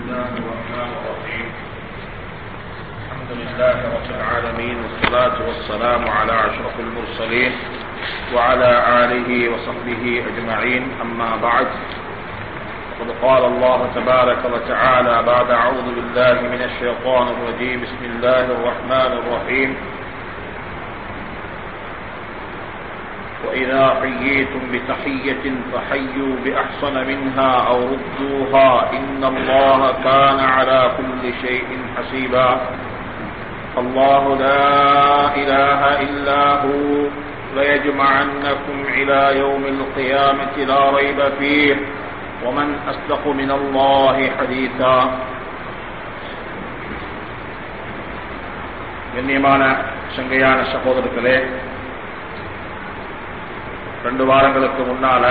الله الرحمن الرحيم الحمد لله رب العالمين والصلاة والسلام على أشرف المرسلين وعلى آله وصحبه أجمعين أما بعد قد قال الله تبارك وتعالى بعد أعوذ بالله من الشيطان الرجيم بسم الله الرحمن الرحيم وإذا حييتم بتحية فحيوا بأحسن منها أو ردوها إن الله كان على كل شيء حسيبا الله لا إله إلا هو ليجمعنكم إلى يوم القيامة لا ريب فيه ومن أصدق من الله حديثا கண்ணியமான சங்கையான சகோதரர்களே ரெண்டு வாரங்களுக்கு முன்னால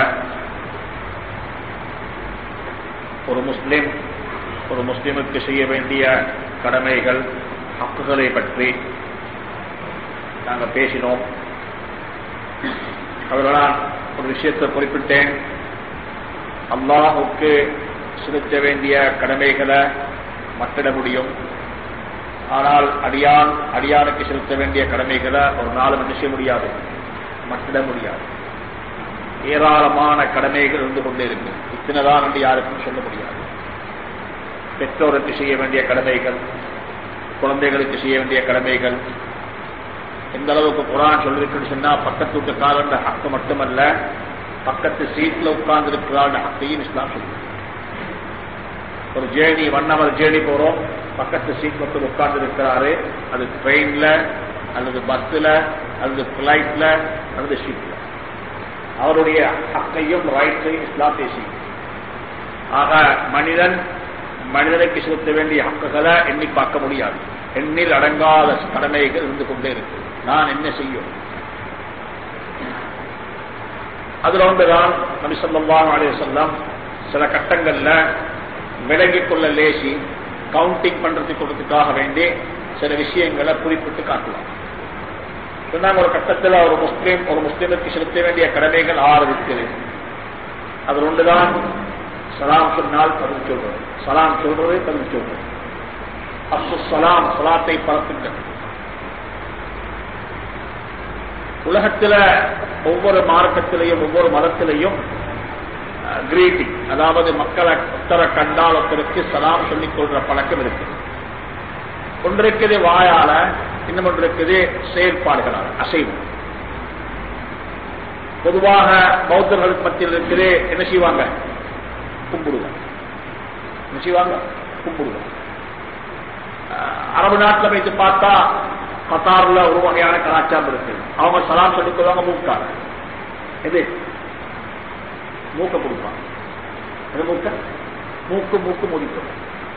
ஒரு முஸ்லிம் ஒரு முஸ்லிமுக்கு செய்ய வேண்டிய கடமைகள் ஹக்குகளை பற்றி நாங்கள் பேசினோம் அவர்களால் ஒரு விஷயத்தை குறிப்பிட்டேன் அல்லாஹுக்கு செலுத்த வேண்டிய கடமைகளை மட்டிட முடியும் ஆனால் அடியான் அடியானுக்கு செலுத்த வேண்டிய கடமைகளை ஒரு நாளும் என்ன செய்ய முடியாது மட்டிட முடியாது ஏராளமான கடமைகள் இருந்து கொண்டே இருக்கு இத்தனைதான் என்று யாருக்கும் சொல்ல முடியாது பெற்றோருக்கு செய்ய வேண்டிய கடமைகள் குழந்தைகளுக்கு செய்ய வேண்டிய கடமைகள் எந்த அளவுக்கு குரான் சொல்லிருக்குன்னு சொன்னா பக்கத்து வீட்டுக்காரன்ற ஹக்கு மட்டுமல்ல பக்கத்து சீட்ல உட்கார்ந்து இருக்கிறாள் ஹக்கையும் இஸ்லாம் சொல்லு ஒரு ஜேர்னி ஒன் ஹவர் ஜேர்னி போறோம் பக்கத்து சீட் மட்டும் உட்கார்ந்து இருக்கிறாரு அது ட்ரெயின்ல அல்லது பஸ்ல அல்லது பிளைட்ல அல்லது ஷீட்ல அவருடைய ஹக்கையும் ரைட்ஸையும் இஸ்லாம் பேசி ஆக மனிதன் மனிதனுக்கு செலுத்த வேண்டிய ஹக்குகளை எண்ணி பார்க்க முடியாது எண்ணில் அடங்காத கடமைகள் இருந்து கொண்டே இருக்கு நான் என்ன செய்யும் அதுல ஒன்றுதான் நபி சொல்லாம் அலே சொல்லாம் சில கட்டங்கள்ல விலகிக் கொள்ள லேசி கவுண்டிங் பண்றதுக்கு கொடுத்துக்காக வேண்டி சில விஷயங்களை குறிப்பிட்டு காட்டலாம் சொன்னாங்க ஒரு கட்டத்தில் ஒரு முஸ்லீம் ஒரு முஸ்லீமுக்கு செலுத்த வேண்டிய கடமைகள் ஆறு இருக்குது அது ஒன்றுதான் சலாம் சொன்னால் பதில் சொல்றது சலாம் சொல்றது பதில் சொல்றது அப்சு சலாம் சலாத்தை பரப்புங்கள் உலகத்துல ஒவ்வொரு மார்க்கத்திலையும் ஒவ்வொரு மதத்திலையும் கிரீட்டிங் அதாவது மக்களை ஒத்தர கண்டால் ஒருத்தருக்கு சலாம் சொல்லிக் கொள்ற பழக்கம் இருக்கு ஒன்று இருக்குது வாயால இன்னும் ஒன்று இருக்குது செயற்பாடுகளால் அசைவு பொதுவாக பௌத்தர்களுக்கு மத்தியில் இருக்குது என்ன செய்வாங்க கும்பிடுவாங்க என்ன செய்வாங்க கும்பிடுவாங்க அரபு நாட்டில் வைத்து பார்த்தா கத்தார்ல ஒரு வகையான கலாச்சாரம் இருக்கு அவங்க சலாம் சொல்லிக் கொள்வாங்க மூக்கால எது மூக்க கொடுப்பாங்க எது மூக்க மூக்கு மூக்கு முடிக்கும்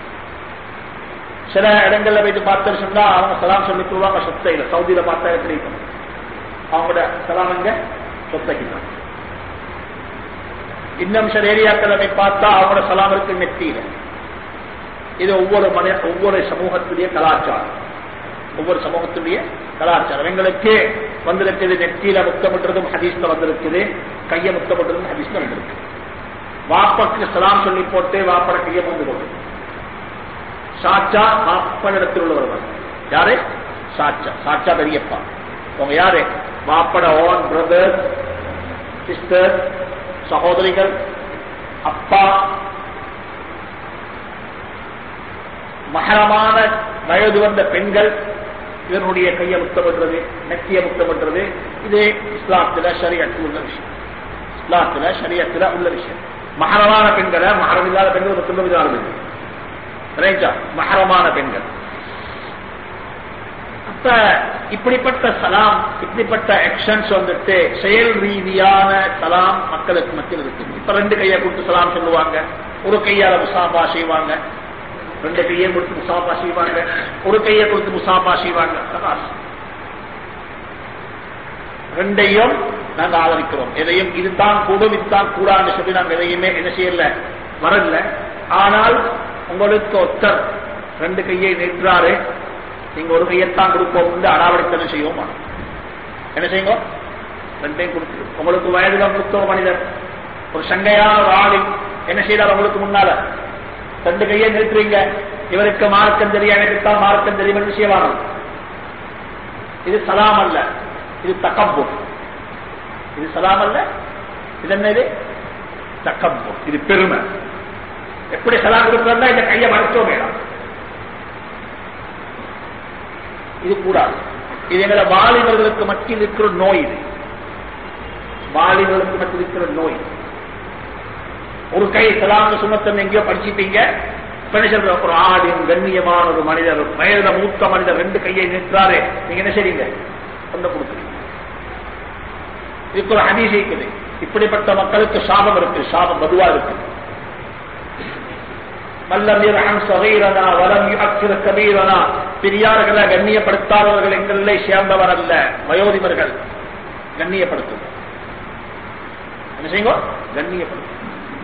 சில இடங்கள்ல வைத்து பார்த்து சொன்னா அவங்க சலாம் சொல்லிக் கொள்வாங்க சொத்தையில சவுதியில பார்த்தா எப்படி இருக்கும் அவங்களோட சலாம் எங்க சொத்தைக்கு இன்னும் சில ஏரியாக்களை போய் பார்த்தா அவங்களோட சலாம் இருக்கு நெத்தியில இது ஒவ்வொரு மனித ஒவ்வொரு சமூகத்துடைய கலாச்சாரம் ஒவ்வொரு சமூகத்துடைய கலாச்சாரம் எங்களுக்கு வந்திருக்குது நெத்தியில முத்தமிட்டுறதும் ஹதீஸ்ல வந்திருக்குது கையை முத்தமிட்டுறதும் ஹதீஸ்ல வந்திருக்கு வாப்பக்கு சலாம் சொல்லி போட்டு வாப்பட கையை வந்து கொண்டு சாச்சா வாப்பனிடத்தில் உள்ளவர் யாரு சாச்சா சாச்சா பெரியப்பா அவங்க யாரு வாப்பட ஓன் பிரதர் சிஸ்டர் சகோதரிகள் அப்பா மகரமான வயது வந்த பெண்கள் இதனுடைய கையை முத்தமிடுறது நெத்திய முத்தமிடுறது இது இஸ்லாத்துல சரியத்தில் உள்ள விஷயம் இஸ்லாத்துல சரியத்துல உள்ள விஷயம் மகரமான பெண்களை மகரம் இல்லாத பெண்கள் முத்தமிடாத பெண்கள் மகரமான பெண்கள் அப்ப இப்படிப்பட்ட சலாம் இப்படிப்பட்ட ஆக்ஷன்ஸ் வந்துட்டு செயல் ரீதியான சலாம் மக்களுக்கு மத்தியில் இருக்கு இப்ப ரெண்டு கையை கொடுத்து சலாம் சொல்லுவாங்க ஒரு கையால முசாபா செய்வாங்க ரெண்டு கையை கொடுத்து முசாபா செய்வாங்க ஒரு கையை கொடுத்து முசாபா செய்வாங்க ரெண்டையும் நாங்க ஆதரிக்கிறோம் எதையும் இதுதான் கூடும் இதுதான் கூடாதுன்னு சொல்லி நாங்க எதையுமே என்ன செய்யல வரல ஆனால் உங்களுக்கு ஒத்தர் ரெண்டு கையை நிற்கிறாரு நீங்க ஒரு கையத்தான் கொடுப்போம் அடாவடித்தனம் செய்வோம் என்ன செய்யுங்க ரெண்டையும் கொடுத்து உங்களுக்கு வயதுல கொடுத்த ஒரு மனிதர் ஒரு சங்கையான ஒரு ஆளு என்ன செய்தார் உங்களுக்கு முன்னால ரெண்டு கையை நிறுத்துறீங்க இவருக்கு மார்க்கம் தெரியும் எனக்கு தான் மார்க்கம் தெரியும் விஷயமானம் இது சலாம் அல்ல இது தக்கம்பு இது சலாம் அல்ல இது என்னது தக்கம்பு இது பெருமை எப்படி சலாம் கொடுக்கிறதா இந்த கையை மறைச்சோ வேணாம் இது கூடாது இது எங்களை வாலிபர்களுக்கு மத்தியில் இருக்கிற நோய் இது வாலிபர்களுக்கு மத்தியில் இருக்கிற நோய் ஒரு கை சலாம் சுமத்தம் எங்கேயோ படிச்சுட்டீங்க சொல்ற ஒரு ஆடின் கண்ணியமான ஒரு மனிதர் வயதுல மூத்த மனிதர் ரெண்டு கையை நிற்கிறாரு நீங்க என்ன செய்றீங்க கொண்ட கொடுக்குறீங்க இதுக்கு ஒரு ஹதீஸ் இருக்குது இப்படிப்பட்ட மக்களுக்கு சாபம் இருக்கு சாபம் மதுவா இருக்கு வல்லம் இரஹம் சகீரனா வலம் யுஅக்கிர கபீரனா பெரியார்களை கண்ணியப்படுத்தாதவர்கள் எங்களிலே சேர்ந்தவர் அல்ல வயோதிபர்கள் கண்ணியப்படுத்தும் என்ன செய்யுங்க கண்ணியப்படுத்தும்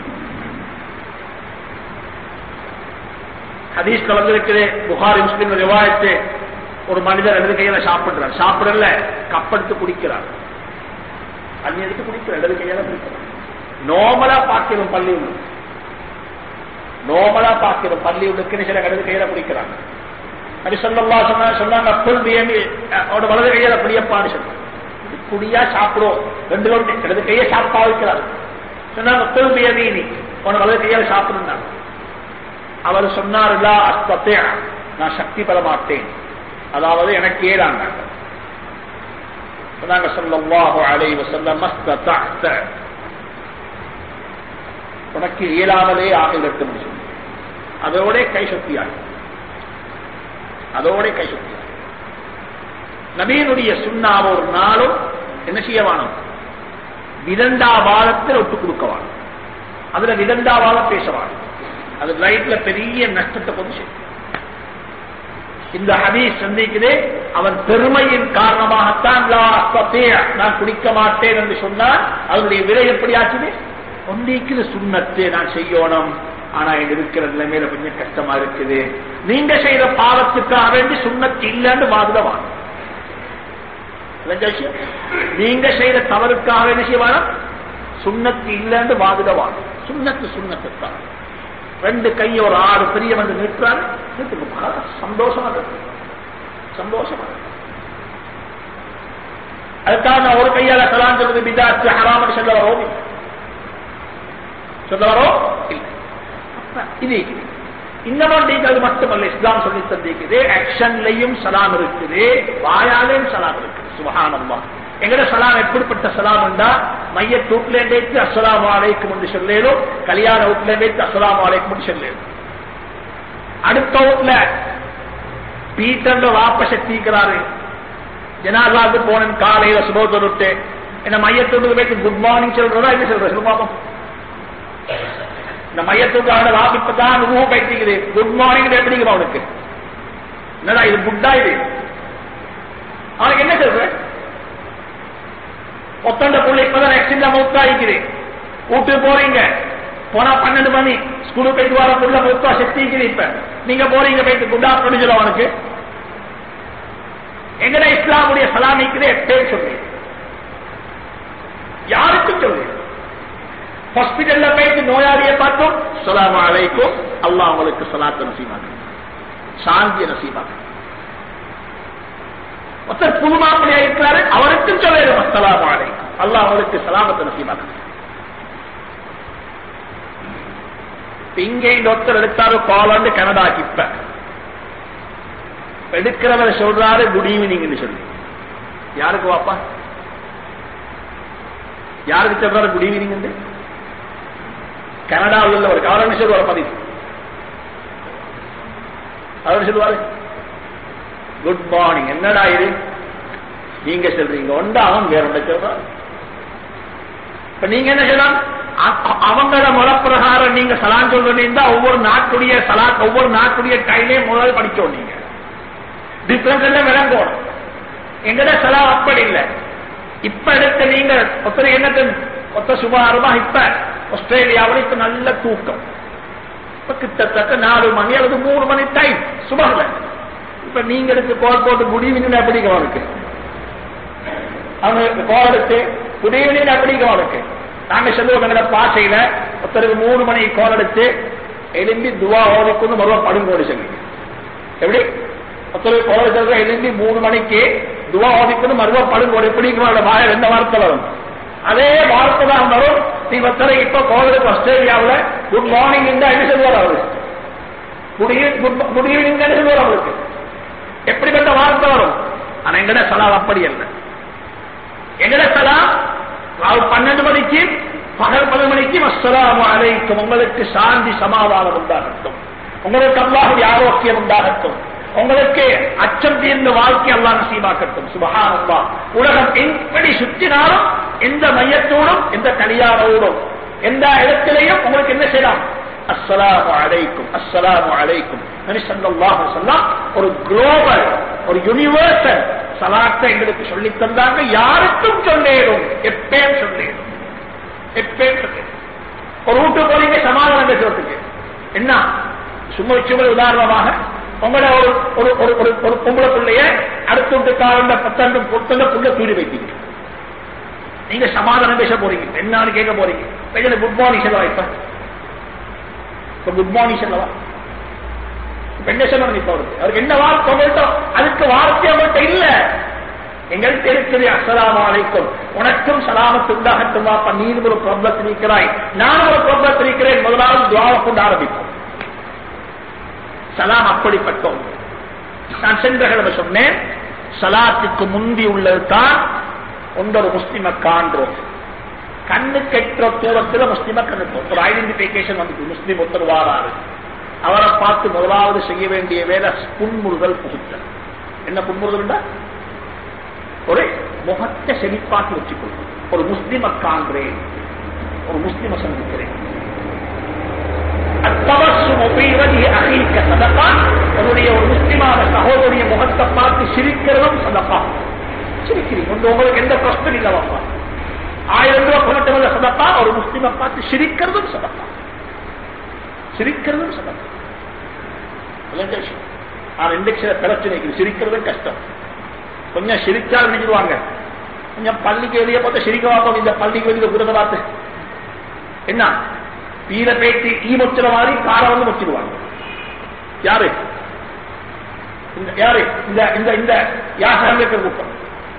ஹதீஸ் கலந்திருக்குது புகாரி முஸ்லிம் ரிவாயத்து ஒரு மனிதர் இடது கையில சாப்பிடுறார் சாப்பிடல கப்படுத்து குடிக்கிறார் அன்னி எடுத்து குடிக்கிறார் இடது கையால குடிக்கிறார் நோமலா பாக்கிறோம் பள்ளி உள்ளது நோமலா பாக்கிறோம் பள்ளி உள்ளுக்கு சில இடது கையில குடிக்கிறாங்க அது சொல்லா சொன்னா சொன்னாங்க புல் பியமி அவரோட வலது கையில குடியப்பான்னு சொன்னாங்க இது குடியா சாப்பிடும் ரெண்டு லோட்டு இடது கையை சாப்பிட்டா வைக்கிறார் சொன்னாங்க புல் பியமீனி உன வலது கையால சாப்பிடுனாங்க அவர் சொன்னார் நான் சக்தி பெற மாட்டேன் அதாவது எனக்கு ஏறாங்க சொன்னாங்க சொல்லல்லாஹு அலைஹி வஸல்லம் மஸ்ததஅத உனக்கு இயலாமலே ஆகிவிடட்டும் சொல்லி அதோட கை சக்தியாய் அதோட கை சக்தியாய் நபீனுடைய சுண்ணாவ ஒரு நாளும் என்ன செய்யவானோம் விதண்டாவாதத்தில் ஒட்டு கொடுக்கவான் அதுல விதண்டாவாதம் பேசவான் அது லைஃப்ல பெரிய நஷ்டத்தை கொண்டு இந்த ஹதீஸ் சந்திக்குது அவன் பெருமையின் காரணமாகத்தான் நான் குடிக்க மாட்டேன் என்று சொன்னால் அதனுடைய விலை எப்படி ஆச்சுது ஒன்றைக்கு சுண்ணத்து நான் செய்யணும் ஆனா இங்க இருக்கிற நிலைமையில கொஞ்சம் கஷ்டமா இருக்குது நீங்க செய்த பாவத்துக்காக வேண்டி சுண்ணத்து இல்லைன்னு வாதுதவான் நீங்க செய்த தவறுக்காக வேண்டி செய்வானா சுண்ணத்து இல்லைன்னு வாதுதவான் சுண்ணத்து சுண்ணத்து தான் ரெண்டு கையை ஒரு ஆறு பெரிய வந்து நிற்கிறாரு சந்தோஷமா இருக்கு சந்தோஷமா இருக்கு அதுக்காக நான் ஒரு கையால கலாம் சொல்றது பிதாச்சு ஹராமன் சொல்ல வரோ சொல்ல வரோ இது இன்னமும் நீங்க அது மட்டுமல்ல இஸ்லாம் சொல்லி தந்திருக்குது ஆக்ஷன்லையும் சலாம் இருக்குது வாயாலையும் சலாம் இருக்குது சுபகானம்மா எங்கட சலாம் எப்படிப்பட்ட சலாம் என்றா மைய தூட்லேண்டேத்து அஸ்லாம் அலைக்கும் என்று சொல்லேலும் கல்யாண வீட்டிலேண்டேத்து அஸ்லாம் அலைக்கும் என்று சொல்லேலும் அடுத்த வீட்டுல பீட்டர்ல வாப்ப சக்திக்கிறாரு ஜனாதாவுக்கு போனேன் காலையில சுபோத்தர் விட்டு என்ன மையத்தோடு போயிட்டு குட் மார்னிங் சொல்றதா என்ன சொல்ற சொல்லுவாப்பம் இந்த மையத்துக்கான வாப்பிப்பதான் ரூ பைத்திக்குது குட் மார்னிங் எப்படிங்க அவனுக்கு என்னடா இது குட்டா இது அவனுக்கு என்ன சொல்ற ஒத்தண்ட புள்ள இப்பதான் ஆக்சிடென்ட் மூத்தா இருக்குது வீட்டுக்கு போறீங்க போனா பன்னெண்டு மணி ஸ்கூலுக்கு போயிட்டு வர புள்ள மூத்தா சக்தி இருக்குது இப்ப நீங்க போறீங்க போயிட்டு குண்டா முடிஞ்சல அவனுக்கு எங்கட இஸ்லாமுடைய சலாமிக்குதே பேர் சொல்லு யாருக்கும் சொல்லு ஹாஸ்பிட்டல்ல போயிட்டு நோயாளியை பார்த்தோம் சொலாம அழைக்கும் அல்லாஹ் அவங்களுக்கு சலாத்த நசீமாக்கு சாந்திய நசீமாக்கு ஒருத்தர் புது மாப்பிள்ளையா இருக்கிறாரு அவருக்கும் சொல்ல அஸ்லாம் அலைக்கும் அல்லாஹ் அவருக்கு சலாமத்தை நசீமாக்கு இங்கே இந்த ஒருத்தர் எடுத்தாரு காலாண்டு கனடாக்கு இப்ப எடுக்கிறவர் சொல்றாரு குட் ஈவினிங் சொல்லி யாருக்கு வாப்பா யாருக்கு சொல்றாரு குட் ஈவினிங் கனடாவில் உள்ளவர் அவர் என்ன சொல்லுவார் பதிவு அவர் சொல்லுவாரு குட் மார்னிங் என்னடா இது நீங்க சொல்றீங்க ஒன்றா அவன் வேற ஒன்றை சொல்றான் இப்ப நீங்க என்ன சொல்லலாம் அவங்களோட முறப்பிரகாரம் நீங்க சலான் சொல்றீங்க ஒவ்வொரு நாட்டுடைய சலா ஒவ்வொரு நாட்டுடைய டைமே முதல் படிச்சோம் நீங்க டிஃபரன்ஸ் எல்லாம் விளங்கணும் எங்கட சலா அப்படி இல்லை இப்ப எடுத்த நீங்க ஒருத்தர் என்னது ஒத்த சுபாரமா இப்ப ஆஸ்திரேலியாவில் இப்ப நல்ல தூக்கம் இப்ப கிட்டத்தட்ட நாலு மணி அல்லது மூணு மணி டைம் சுபகல இப்ப நீங்க எடுத்து கோல் போட்டு குடிவினின் அப்படிங்க அவனுக்கு அவங்க கோல் எடுத்து குடிவினின் அப்படிங்க அவனுக்கு நாங்க சொல்லுவோம் எங்களோட பாசையில ஒருத்தருக்கு மூணு மணி கோல் எடுத்து எலும்பி துவா ஓதிக்கொண்டு மறுவா படுங்கோடு சொல்லி எப்படி ஒருத்தர் கோவில் சொல்ற எலும்பி மூணு மணிக்கு துவா ஓதிக்கொண்டு மறுவா படுங்கோடு எப்படி வாய எந்த வார்த்தை வரும் அதே வார்த்தை தான் வரும் நீங்க ஒருத்தர் இப்ப கோவிலுக்கு ஆஸ்திரேலியாவில் குட் மார்னிங் இந்த என்ன சொல்லுவார் அவரு குட் ஈவினிங் என்ன சொல்லுவார் அவருக்கு எப்படிப்பட்ட வார்த்தை வரும் ஆனா எங்கட சலாம் அப்படி அல்ல எங்கட சலாம் ராவு பன்னெண்டு மணிக்கு பகல் பல மணிக்கு அஸ்ஸலாமு அலைக்கும் உங்களுக்கு சாந்தி சமாதானம் உண்டாகட்டும் உங்களுக்கு அல்லாஹுடைய ஆரோக்கியம் உண்டாகட்டும் உங்களுக்கு அச்சம் தீர்ந்த வாழ்க்கை அல்லாஹ் நசீபாக்கட்டும் சுபஹானல்லா உலகம் எப்படி சுற்றினாலும் எந்த மையத்தோடும் எந்த கல்யாணோடும் எந்த இடத்திலையும் உங்களுக்கு என்ன செய்யலாம் அஸ்ஸலாமு அலைக்கும் அஸ்ஸலாமு அலைக்கும் நபி ஸல்லல்லாஹு அலைஹி வஸல்லம் ஒரு குளோபல் ஒரு யுனிவர்சல் சலாத்தை எங்களுக்கு சொல்லி தந்தாங்க யாருக்கும் சொல்லேடும் எப்பயும் சொல்லேடும் எப்பயும் சொல்லேடும் ஒரு வீட்டு போறீங்க சமாதானம் பேசுறதுக்கு என்ன சும்மா சும்மா உதாரணமாக உங்களோட ஒரு ஒரு ஒரு ஒரு ஒரு பொம்பளை பிள்ளைய அடுத்த வீட்டுக்காரண்ட பத்தாண்டு பொத்தண்ட புள்ள தூரி வைத்தீங்க நீங்க சமாதானம் பேச போறீங்க என்னன்னு கேட்க போறீங்க பையனை குட் மார்னிங் சொல்லவா இப்ப இப்ப குட் மார்னிங் சொல்லவா இப்ப என்ன சொல்லணும் இப்ப அவருக்கு அவருக்கு என்ன வார்த்தை அவங்கள்ட்ட அதுக்கு வார்த்தை அவங்கள்ட்ட இல்ல எங்கள்கிட்ட இருக்குது அஸ்ஸலாமு அலைக்கும் உனக்கும் சலாமத்து உண்டாகட்டும் வாப்பா நீ ஒரு ப்ராப்ளத்தில் இருக்கிறாய் நான் ஒரு ப்ராப்ளத்தில் இருக்கிறேன் முதலாவது துவாவை கொண்டு ஆரம்பிப்போம் சலாம் அப்படிப்பட்டோம் நான் சென்ற கிழமை சொன்னேன் சலாத்துக்கு முந்தி உள்ளதுதான் ஒன்றொரு முஸ்லிம காண்றோம் கண்ணு கெட்டுற தூரத்தில் முஸ்லிம கண்ணு ஒரு ஐடென்டிபிகேஷன் வந்து முஸ்லிம் ஒருத்தர் வாராரு அவரை பார்த்து முதலாவது செய்ய வேண்டிய வேலை புன்முறுதல் புகுத்தல் என்ன புன்முறுதல் ஒரு முகத்தை செழிப்பாக்கி வச்சுக்கொள்ளும் ஒரு முஸ்லிம காண்கிறேன் ஒரு முஸ்லிம சந்திக்கிறேன் உன்னுடைய ஒரு முஸ்லிமான சகோதரிய முகத்தை பார்த்து சிரிக்கிறதும் சதப்பா சிரிக்கிறீங்க உங்களுக்கு எந்த கஷ்டம் இல்ல வாப்பா ஆயிரம் ரூபாய் கொண்டு சதப்பா ஒரு முஸ்லிமை பார்த்து சிரிக்கிறதும் சதப்பா சிரிக்கிறதும் சதப்பா ஆனா இன்றைக்கு பிரச்சனைக்கு சிரிக்கிறதும் கஷ்டம் கொஞ்சம் சிரிச்சால் நினைச்சிருவாங்க கொஞ்சம் பள்ளிக்கு வெளியே பார்த்து சிரிக்க பார்ப்போம் இந்த பள்ளிக்கு வெளியே கூடத பார்த்து என்ன பீர பேட்டி ஈ முச்சுற மாதிரி காரை வந்து முச்சிடுவாங்க யாரு யாரு இந்த இந்த இந்த யாசகம் இருக்கிற கூட்டம்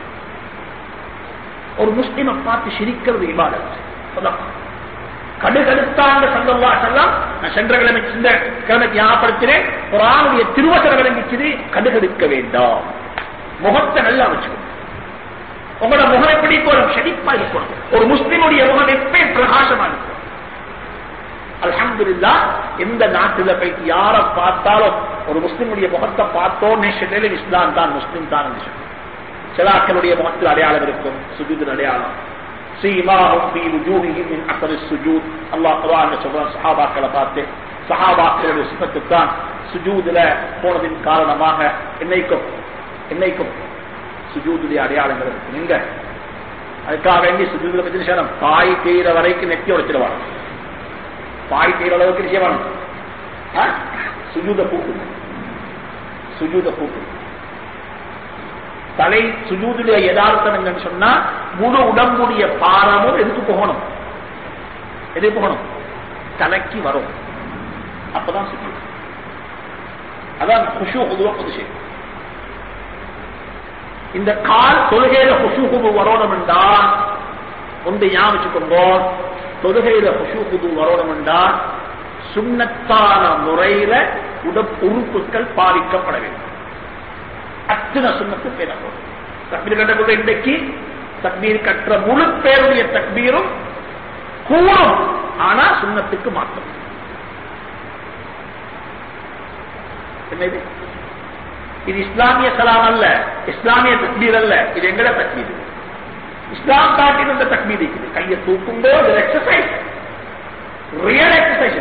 ஒரு முஸ்லிமை பார்த்து சிரிக்கிறது இபாதத் கடுகடுத்தாண்ட சங்கல்லா செல்லாம் நான் சென்ற கிழமை இந்த கிழமைக்கு ஞாபகப்படுத்தினேன் ஒரு ஆணுடைய திருவசனம் விளங்கிச்சது கடுகடுக்க வேண்டாம் முகத்தை நல்லா வச்சுக்கணும் உங்களோட முகம் எப்படி போறோம் செழிப்பா இருக்கணும் ஒரு முஸ்லிமுடைய முகம் எப்பயும் பிரகாசமா இருக்கும் அலமதுல்லா எந்த நாட்டுல போயிட்டு யார பார்த்தாலும் ஒரு முஸ்லிமுடைய முகத்தை பார்த்தோம் நேஷனில் இஸ்லாம் தான் முஸ்லிம் தான் சிலாக்களுடைய முகத்தில் அடையாளம் இருக்கும் சுஜூதின் அடையாளம் சஹாபாக்களை பார்த்து சஹாபாக்களுடைய சிபத்துத்தான் சுஜூதுல போனதின் காரணமாக என்னைக்கும் என்னைக்கும் சுஜூதுடைய அடையாளங்கள் இருக்கு நீங்க அதுக்காக வேண்டி சுஜூதுல பத்தி விஷயம் பாய் தீர வரைக்கும் நெத்தி உடைச்சிடுவாங்க பாய் தீர அளவுக்கு விஷயம் சுஜூத பூக்கு சுஜூத பூக்கு தலை சுஜூதுடைய யதார்த்தம் என்னன்னு சொன்னா முழு உடம்புடைய பாரமும் எதுக்கு போகணும் எது போகணும் தலைக்கு வரும் அப்பதான் சுஜூது அதான் குஷு பொதுவா பொது செய்யும் இந்த கால் தொழுகையில குஷுகுபு வரணும் என்றா ஒன்று ஞாபகிச்சுக்கோங்க தொழுகையில குஷுகுபு வரணும் என்றா சுண்ணத்தான முறையில உட உறுப்புகள் பாதிக்கப்பட வேண்டும் அத்தனை சுண்ணத்து பேரப்படும் தக்பீர் கட்டக்கூடிய இன்றைக்கு தக்பீர் கற்ற முழு பேருடைய தக்பீரும் கூடும் ஆனா சுண்ணத்துக்கு மாற்றம் என்ன இது இது இஸ்லாமிய சலாம் அல்ல இஸ்லாமிய தக்பீர் அல்ல இது எங்கட தக்பீர் இஸ்லாம் காட்டின இந்த தக்பீர் இருக்குது கையை தூக்கும்போது exercise real exercise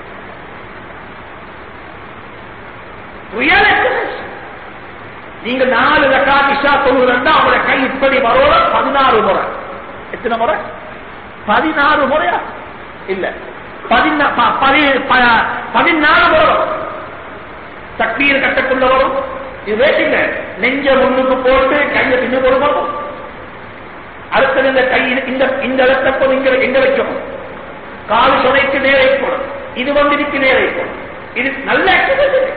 real exercise நீங்க நாலு ரக்காத் இஷா தொழுகிறா அவங்களோட கை இப்படி வரோட பதினாறு முறை எத்தனை முறை பதினாறு முறையா இல்ல பதினாறு முறை தக்பீர் கட்டக்குள்ள வரும் இது வேசிங்க நெஞ்ச முன்னுக்கு போட்டு கையை பின்ன போடுவோம் அடுத்தது இந்த கை இந்த இந்த இடத்தை போது இங்க எங்க வைக்கணும் கால் சுனைக்கு நேரே போடும் இது வந்து இதுக்கு நேரம் இருக்கும் இது நல்ல எக்ஸசைஸ்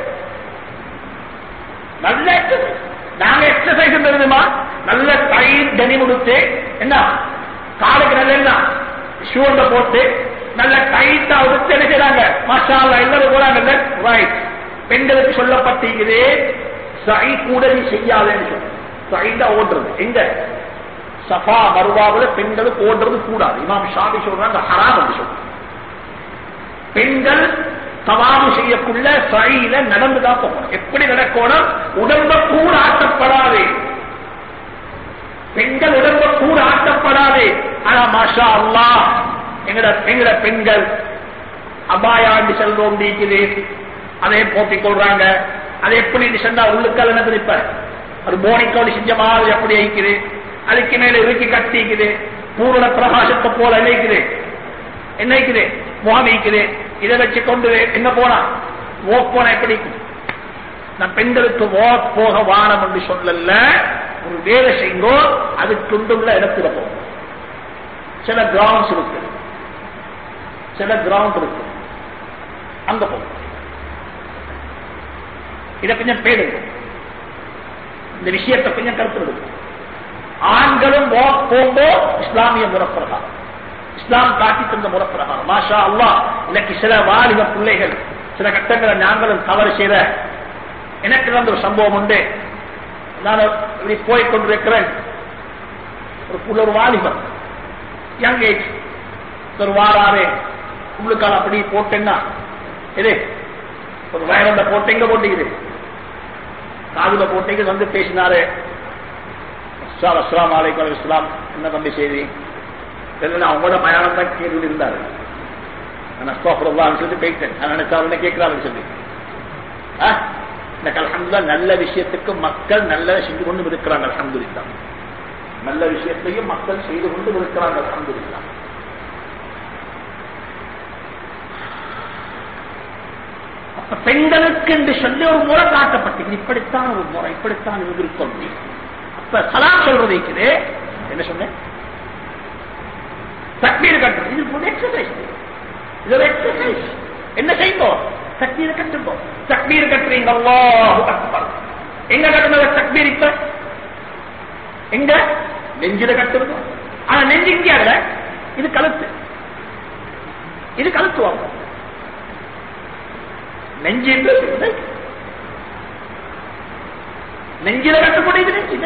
நல்ல எக்ஸசைஸ் நாங்க எக்ஸசைஸ் தெரியுமா நல்ல டைட் டனி கொடுத்து என்ன காலுக்கு நல்ல என்ன ஷூண்ட போட்டு நல்ல டைட்டா உடுத்து என்ன செய்றாங்க மாஷா அல்லாஹ் எல்லாரும் போறாங்க ரைட் பெண்களுக்கு சொல்லப்பட்டிருக்குது சை கூட நீ செய்யாதேன்னு சொல்லு சைடா ஓடுறது எங்க சஃபா மருவாவுல பெண்களுக்கு ஓடுறது கூடாது இமாம் ஷாபி சொல்றாங்க ஹராம் என்று சொல்றாங்க பெண்கள் தவாபு செய்யக்குள்ள சையில நடந்துதான் போகணும் எப்படி நடக்கணும் உடம்ப கூட ஆட்டப்படாது பெண்கள் உடம்ப கூட ஆட்டப்படாது ஆனா மாஷா அல்லா எங்கட எங்கட பெண்கள் அபாயாண்டு செல்வோம் நீக்குது அதை போட்டிக் கொள்றாங்க அது எப்படி சொன்னா உள்ளுக்கால் என்ன இப்ப அது மோனிக்கோடு செஞ்ச மாதிரி அப்படி ஐக்குது அதுக்கு மேல இறுக்கி கட்டிக்குது பூரண பிரகாசத்தை போல நினைக்குது என்ன இருக்குது முகம் இருக்குது இதை வச்சு கொண்டு என்ன போனா ஓக் போனா எப்படி நான் பெண்களுக்கு வாக் போக வானம் என்று சொல்லல ஒரு வேலை செய்யுங்கோ அது துண்டுள்ள இடத்துல போகும் சில கிரவுண்ட்ஸ் இருக்கு சில கிரவுண்ட் இருக்கு அங்க போகும் இதை கொஞ்சம் பேடுங்க இந்த விஷயத்தை கொஞ்சம் கருத்து ஆண்களும் வாக் போகும்போ இஸ்லாமிய முறப்பிரகாரம் இஸ்லாம் காட்டி தந்த முறப்பிரகாரம் மாஷா அல்லா இன்னைக்கு சில வாலிப பிள்ளைகள் சில கட்டங்களை நாங்களும் தவறு செய்த எனக்கு நடந்த ஒரு சம்பவம் உண்டு நான் இப்படி போய் கொண்டிருக்கிறேன் ஒரு புள்ள ஒரு வாலிபர் யங் ஏஜ் ஒரு வாராவே உள்ளுக்கால அப்படி போட்டேன்னா இது ஒரு வயரண்ட போட்டு எங்க போட்டீங்க காதுல போட்டீங்க வந்து பேசினாரு அஸ்லாம் வலைக்கம் இஸ்லாம் என்ன தம்பி செய்தி தெரியல அவங்களோட மயானம் தான் கேள்வி இருந்தாரு நான் அஸ்தாஃபுல்லான்னு சொல்லி போயிட்டேன் நான் நினைச்சா அவனை கேட்கிறாருன்னு சொல்லி இந்த அலமதுல்லா நல்ல விஷயத்துக்கு மக்கள் நல்லதை செஞ்சு கொண்டு இருக்கிறாங்க அலமதுல்லா நல்ல விஷயத்தையும் மக்கள் செய்து கொண்டு இருக்கிறாங்க அலமதுல்லா அப்ப பெண்களுக்கு என்று சொல்லி ஒரு முறை காட்டப்பட்டது இப்படித்தான் ஒரு முறை இப்படித்தான் இருக்கும் அப்ப சலாம் சொல்றது இருக்குது என்ன சொன்னேன் தக்பீர் கட்டுறது இது ஒரு எக்ஸசைஸ் இது ஒரு எக்ஸசைஸ் என்ன செய்வோம் தக்பீர் கட்டுப்போம் தக்பீர் கட்டுறீங்க அல்லாஹு அக்பர் எங்க கட்டுனது தக்பீர் இப்ப எங்க நெஞ்சில கட்டுறோம் ஆனா நெஞ்சு இங்க அல்ல இது கழுத்து இது கழுத்துவாங்க நெஞ்சு நெஞ்சில கட்டுப்படும் இது நெஞ்சு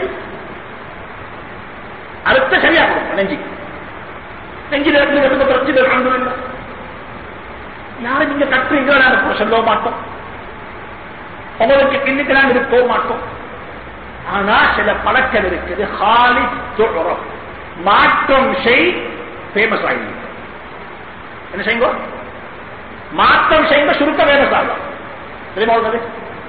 அடுத்த சரியா கொடுக்கும் நெஞ்சுக்கு நெஞ்சில் இருந்து கட்டுங்க பிரச்சனை அல்ஹம்துலில்லா யாரும் நீங்க கட்டுறீங்களோ நாங்க சொல்ல மாட்டோம் உங்களுக்கு பின்னுக்கு நாங்க இருக்க மாட்டோம் ஆனா சில பழக்கம் இருக்குது ஹாலி துழரம் மாற்றம் செய் ஃபேமஸ் ஆகி என்ன செய்யுங்க மாற்றம் செய்யுங்க சுருக்க ஃபேமஸ் ஆகலாம் தெரியுமா உள்ளது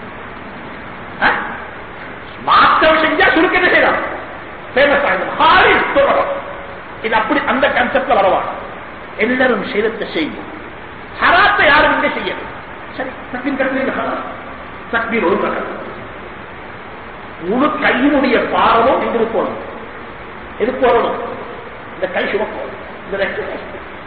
மாற்றம் செஞ்சா சுருக்க என்ன செய்யலாம் ஃபேமஸ் ஆகிடும் ஹாலி துழரம் இது அப்படி அந்த கான்செப்ட்ல வரவாங்க எல்லாரும் செய்தத்தை செய்யும் ஹராத்தை யாரும் இங்கே செய்யல சரி தக்பீர் கட்டுறீங்க தக்பீர் ஒரு பிரகாரம் முழு கையினுடைய பாரமும் எங்க போகணும் எது போடணும் இந்த கை சுமக்கும் இந்த எக்ஸசைஸ்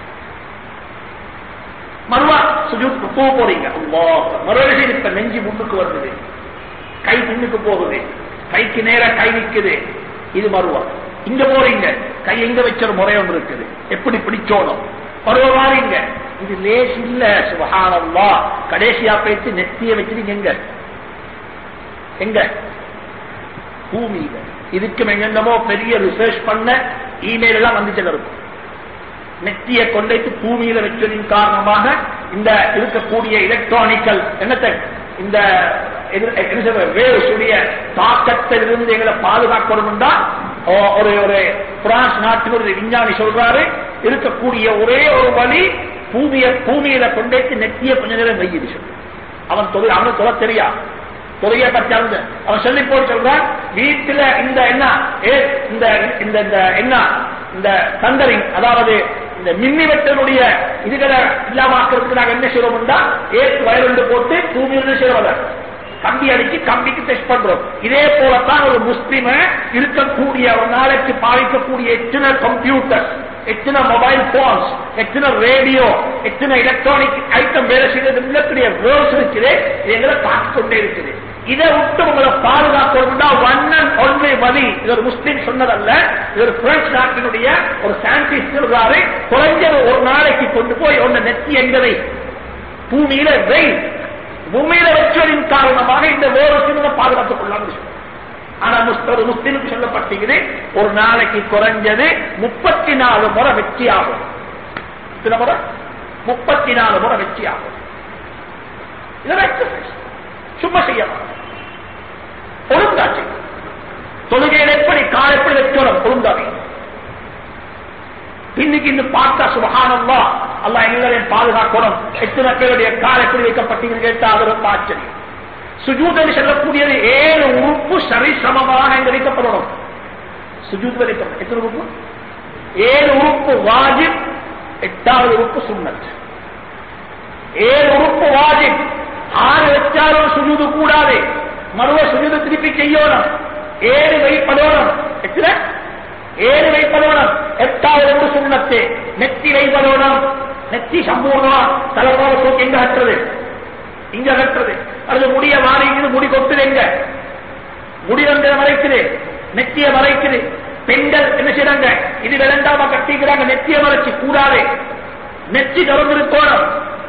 மறுவா சுஜூத் போக போறீங்க மறுவழி இப்ப நெஞ்சு முன்னுக்கு வருது கை பின்னுக்கு போகுது கைக்கு நேர கை நிக்குது இது மறுவா இங்க போறீங்க கை எங்க வச்ச ஒரு முறை ஒன்று இருக்குது எப்படி பிடிச்சோணும் பருவமாறீங்க இது லேஸ் இல்ல சுபகானல்லா கடைசியா போயிட்டு நெத்திய வச்சிருங்க எங்க எங்க பூமியில இதுக்கு என்னமோ பெரிய ரிசர்ச் பண்ண இமெயில் எல்லாம் வந்துச்சு இருக்கும் நெத்திய கொண்டைத்து பூமியில வச்சதின் காரணமாக இந்த இருக்கக்கூடிய எலக்ட்ரானிக்கல் என்னத்தை இந்த வேவுடைய தாக்கத்திலிருந்து எங்களை பாதுகாக்கணும் ஒரு ஒரு பிரான்ஸ் நாட்டில் ஒரு விஞ்ஞானி சொல்றாரு இருக்கக்கூடிய ஒரே ஒரு வழி பூமிய பூமியில கொண்டேத்து நெத்திய கொஞ்ச நேரம் வெய்யுது சொல்லு அவன் தொழில் அவனுக்கு தொலை தெரியா தொலைய பற்றி அறிந்து அவன் சொல்லி போய் சொல்றான் வீட்டுல இந்த என்ன இந்த இந்த என்ன இந்த தந்தரிங் அதாவது இந்த மின்னி வெட்டனுடைய இதுகளை இல்லாமக்கிறதுக்கு நாங்க என்ன செய்யறோம்னா ஏற்று வயலுண்டு போட்டு பூமியில செய்யறத கம்பி அடிச்சு கம்பிக்கு டெஸ்ட் பண்றோம் இதே போலத்தான் ஒரு முஸ்லிம இருக்கக்கூடிய ஒரு நாளைக்கு பாதிக்கக்கூடிய எத்தனை கம்ப்யூட்டர் எத்தனை மொபைல் போன்ஸ் எத்தனை ரேடியோ எத்தனை எலக்ட்ரானிக் ஐட்டம் வேலை செய்யறது மிகப்பெரிய வேர்ஸ் இருக்குது இது எங்களை பார்த்து கொண்டே இருக்குது இதை விட்டு உங்களை பாதுகாக்கணும்னா வண்ணன் ஒன்றை வழி இது ஒரு முஸ்லீம் சொன்னதல்ல இது ஒரு பிரெஞ்சு நாட்டினுடைய ஒரு சயின்டிஸ்ட் சொல்றாரு குறைஞ்சது ஒரு நாளைக்கு கொண்டு போய் ஒன்ன நெத்தி என்பதை பூமியில வெயில் பூமியில வச்சதின் காரணமாக இந்த வேறு பாதுகாத்துக் கொள்ளாமல் சொல்றாரு. ஆனா முஸ்- ஒரு முஸ்லிமுக்கு சொல்லப்பட்டது ஒரு நாளைக்கு குறைஞ்சது முப்பத்தி நாலு முறை வெற்றி ஆகும் எத்தனை முறை முப்பத்தி நாலு முறை வெற்றி ஆகும் இதெல்லாம் exercise. சும்மா செய்யலாம் ஒழுங்காச்சு தொழுகையில் எப்படி கால் எப்படி வைக்கணும் ஒழுங்காவே இன்னைக்கு இந்த பார்த்தா சுபகானம்மா அல்லா எங்களையும் பாதுகாக்கணும் எத்தனை பேருடைய கால் எப்படி வைக்கப்பட்டீங்கன்னு கேட்டா அது ரொம்ப ஆச்சரியம் சுஜூதல் செல்லக்கூடியது ஏழு உறுப்பு சரிசமமாக இங்க வைக்கப்படணும் சுஜூத் வைக்கப்படும் எத்தனை உறுப்பு ஏழு உறுப்பு வாஜிப் எட்டாவது உறுப்பு சுன்னத் ஏழு உறுப்பு வாஜிப் ஆறு வச்சாலும் சுஜூது கூடாது மறுவ சுஜூது திருப்பி செய்யணும் ஏழு வைப்படணும் எத்தனை ஏழு வைப்பதோனம் எட்டாவது உறுப்பு சுண்ணத்து நெத்தி வைப்பதோனம் நெத்தி சம்பூர்ணமா தலைமுறை தூக்கி எங்க கட்டுறது இங்க கட்டுறது அது முடிய மாறிக்குது முடி கொட்டுது எங்க முடி வந்து மறைக்குது நெத்திய மறைக்குது பெண்கள் என்ன செய்றாங்க இது விளண்டாம கட்டிக்கிறாங்க நெத்திய மறைச்சு கூடாது நெத்தி திறந்திருக்கோணும்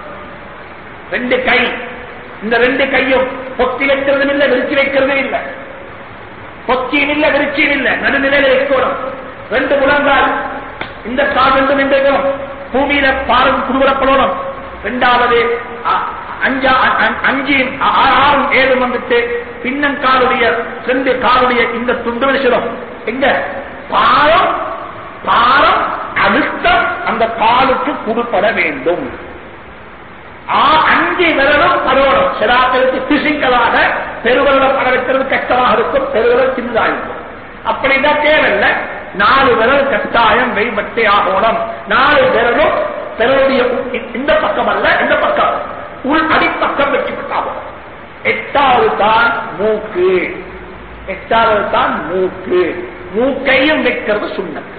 ரெண்டு கை இந்த ரெண்டு கையும் பொத்தி வைக்கிறதும் இல்லை விரிச்சு வைக்கிறதும் இல்லை பொத்தியும் இல்ல விருச்சியும் இல்ல நடுநிலையில இருக்கணும் ரெண்டு முழங்கால் இந்த கால் ரெண்டு நின்றும் பூமியில பாரம் குடுபடப்படணும் ரெண்டாவது அ- அஞ்சா அ- அ- அஞ்சு ஆ- ஆறும் ஏழும் வந்துட்டு பின்னன் காலுடைய ரெண்டு காலுடைய இந்த துண்டு விஷயம் எங்க பாரம் பாரம் அழுத்தம் அந்த காலுக்கு குடுப்பட வேண்டும் ஆ- அஞ்சு விரலும் பரவணும் சிலாக்களுக்கு பிசிக்கலாக பெருவிரல பட வைக்கிறது கஷ்டமாக இருக்கும் பெருவிரல் சின்னதாக இருக்கும் அப்படிதான் தேவையில்ல நாலு விரல் கட்டாயம் வெய்பட்டே ஆகணும் நாலு விரலும் பிறருடைய உ- இந்த பக்கம் அல்ல இந்த பக்கம் உள் அடிப்பக்கம் வச்சுக்கிட்டாகும் எட்டாவது தான் மூக்கு எட்டாவது தான் மூக்கு மூக்கையும் வைக்கிறது சுண்ணத்து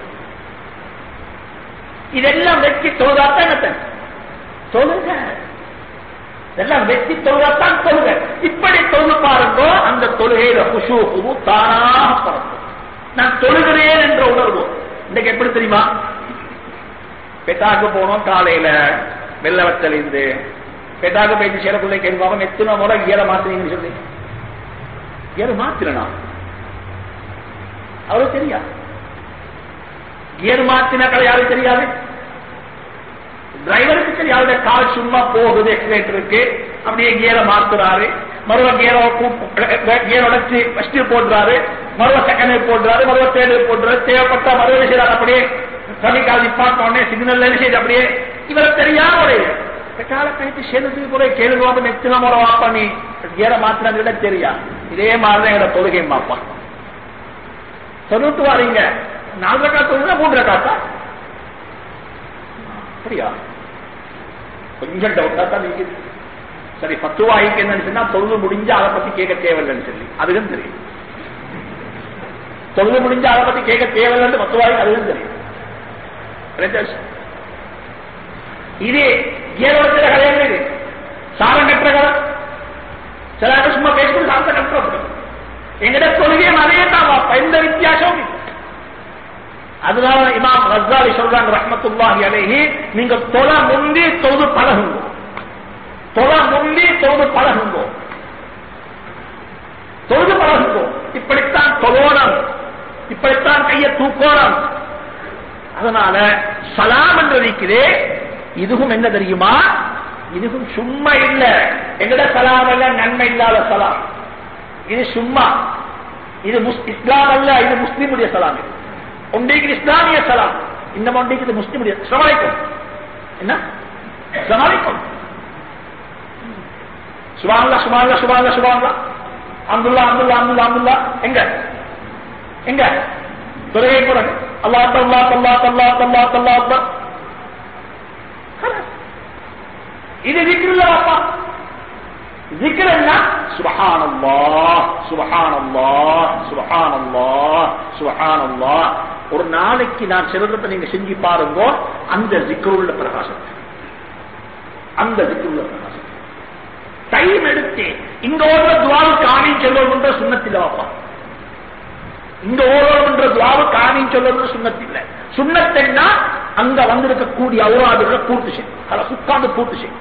இதெல்லாம் வெற்றி தொழுதாத்தான் என்ன தொழுக இதெல்லாம் வெற்றி தொழுகத்தான் தொழுக இப்படி தொழுது பாருங்கோ அந்த தொழுகையில குஷு குரு தானாக பிறக்கும் நான் தொழுகிறேன் என்ற உணர்வு இன்னைக்கு எப்படி தெரியுமா பெட்டாக்கு போனோம் காலையில வெள்ளவத்திலிருந்து பெட்டாக்கு போயிட்டு சேரக்குள்ளே கேட்பாங்க எத்தனை முறை ஈர மாத்துறீங்கன்னு சொல்லி ஈர மாத்திரனா அவருக்கு தெரியா கியர் மாத்தின கடை யாருக்கு தெரியாது டிரைவருக்கு சரி அவருடைய கால் சும்மா போகுது எக்ஸிலேட்டருக்கு அப்படியே கியரை மாத்துறாரு மறுவ கியரை கியர் உடச்சு ஃபர்ஸ்ட் போடுறாரு மறுவ செகண்ட் போடுறாரு மறுவ தேர்டு போடுறாரு தேவைப்பட்ட மறுவ செய்யறாரு அப்படியே கவிக்கால் நிப்பாட்ட உடனே சிக்னல் செய்து அப்படியே இவரை தெரியாம ஒரு கால கழித்து சேர்ந்து கூட கேளுவாங்க நெத்தின முறை வாப்பா நீ கியரை மாத்தினது விட தெரியா இதே மாதிரிதான் எங்களோட தொழுகை மாப்பா சொல்லிட்டு வாரீங்க நாலு ரக்கா தொழுதா மூன்று ரக்காத்தா அப்படியா கொஞ்சம் டவுட்டா தான் நீங்க சரி பத்து வாய்க்கு என்னன்னு சொன்னா தொழுது முடிஞ்சு அதை பத்தி கேட்க தேவையில்லைன்னு சொல்லி அதுவும் தெரியும் தொழுது முடிஞ்சு அதை பத்தி கேட்க தேவையில்லைன்னு பத்து வாய்க்கு அதுவும் தெரியும் ரெண்டு விஷயம். இது ஏழோடத்துல கல்யாணம் இது சாரம் கட்டுற கதை சில பேர் சும்மா பேசும்போது சாரத்தை கட்டுறது எங்கிட்ட தொழுகையும் அதே தான் வாப்பா எந்த வித்தியாசமும் இல்லை அதனால இமாம் ரஸ்ஸாலி சொல்றாங்க ரஹ்மத்துல்லாஹி அலைஹி நீங்க தொலை முந்தி தொழுது பழகுங்க தொலை முந்தி தொழுது பழகுங்க தொழுது பழகுங்க இப்படித்தான் தொழோனம் இப்படித்தான் கையை தூக்கோണം அதனால சலாம் என்று இருக்கிறே இதுவும் என்ன தெரியுமா இதுவும் சும்மா இல்ல எங்கட சலாம் அல்ல நன்மை இல்லாத சலாம் இது சும்மா இது முஸ்- இஸ்லாம் அல்ல இது முஸ்லிமுடைய சலாம் இது ஒன்றைக்கு இஸ்லாமிய சலாம் இன்னும் ஒன்றைக்கு இது முஸ்லிமுடைய சமாளிக்கும் என்ன சமாளிக்கும் சுபாங்களா சுபாங்களா சுபாங்களா சுபாங்களா அப்துல்லா அப்துல்லா அப்துல்லா அப்துல்லா எங்க எங்க துறையை பிறகு அல்லா தல்லா தல்லா தல்லா தல்லா தல்லா அக்பர் இது விக்கிரல அப்பா ذكر الله سبحان الله سبحان الله سبحان الله سبحان الله ஒரு நாளைக்கு நான் சிலரத்தை நீங்க செஞ்சு பாருங்க அந்த ஜிக்கருள்ள பிரகாசத்தை அந்த ஜிக்கருள்ள பிரகாசம் டைம் எடுத்து இங்க ஓடுற துவாவுக்கு ஆமீன் சொல்லுவோம் என்ற சுண்ணத்தில் வாப்பா இங்க ஓடுறோம் என்ற துவாவுக்கு ஆமீன் சொல்லுவது சுண்ணத்தில் சுண்ணத்தைன்னா அங்க வந்திருக்கக்கூடிய அவுராதுகளை பூர்த்தி செய்யும் அதை உட்கார்ந்து பூர்த்தி செய்யும்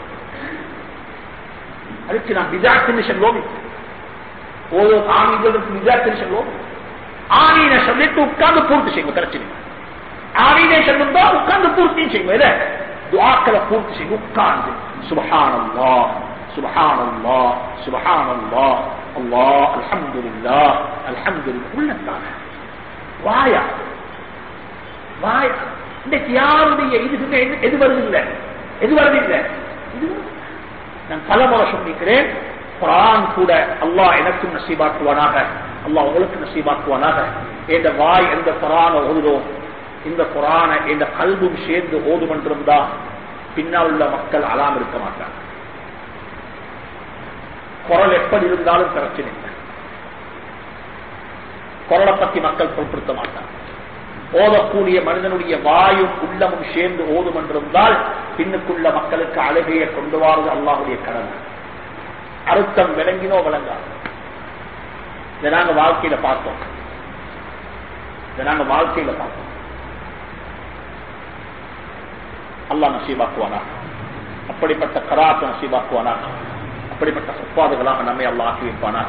அதுக்கு நான் விஜாத்தின்னு சொல்லுவோம் ஓதோ ஆமீன்களுக்கு விஜாத்தின்னு சொல்லுவோம் ஆமீனை சொல்லிட்டு உட்கார்ந்து பூர்த்தி செய்யும் பிரச்சனை ஆமீனை சொல்லுந்தா உட்கார்ந்து பூர்த்தியும் செய்யும் இதை துவாக்களை பூர்த்தி செய்யும் உட்கார்ந்து சுபஹானல்லா சுபஹானல்லா சுபஹானல்லா அல்லா அல்ஹம்துலில்லா அல்ஹம்துலில்லா உள்ளத்தான வாயா வாயா இன்னைக்கு யாருடைய இதுக்கு எது வருது இல்லை எது வருது இல்லை இது நான் பலமுறை சொல்லிக்கிறேன் குரான் கூட அல்லாஹ் எனக்கும் நசீபாக்குவானாக அல்லாஹ் உங்களுக்கு நசீபாக்குவானாக எந்த வாய் எந்த குரான ஓதுதோ இந்த குரான எந்த கல்வும் சேர்ந்து ஓதும் என்றிருந்தா பின்னால் உள்ள மக்கள் அலாம் இருக்க மாட்டாங்க குரல் எப்படி இருந்தாலும் பிரச்சனை இல்லை குரலை பத்தி மக்கள் பொருட்படுத்த மாட்டாங்க ஓதக்கூடிய மனிதனுடைய வாயும் உள்ளமும் சேர்ந்து ஓதும் என்றிருந்தால் பின்னுக்குள்ள மக்களுக்கு அழுகையை கொண்டு வாருது அல்லாஹுடைய கடமை அறுத்தம் விளங்கினோ விளங்காது இதை நாங்க வாழ்க்கையில பார்த்தோம் இதை நாங்க வாழ்க்கையில பார்த்தோம் அல்லா நசீபாக்குவானா அப்படிப்பட்ட கராத்த நசீபாக்குவானா அப்படிப்பட்ட சொப்பாதுகளாக நம்மை அல்லா ஆக்கி வைப்பானா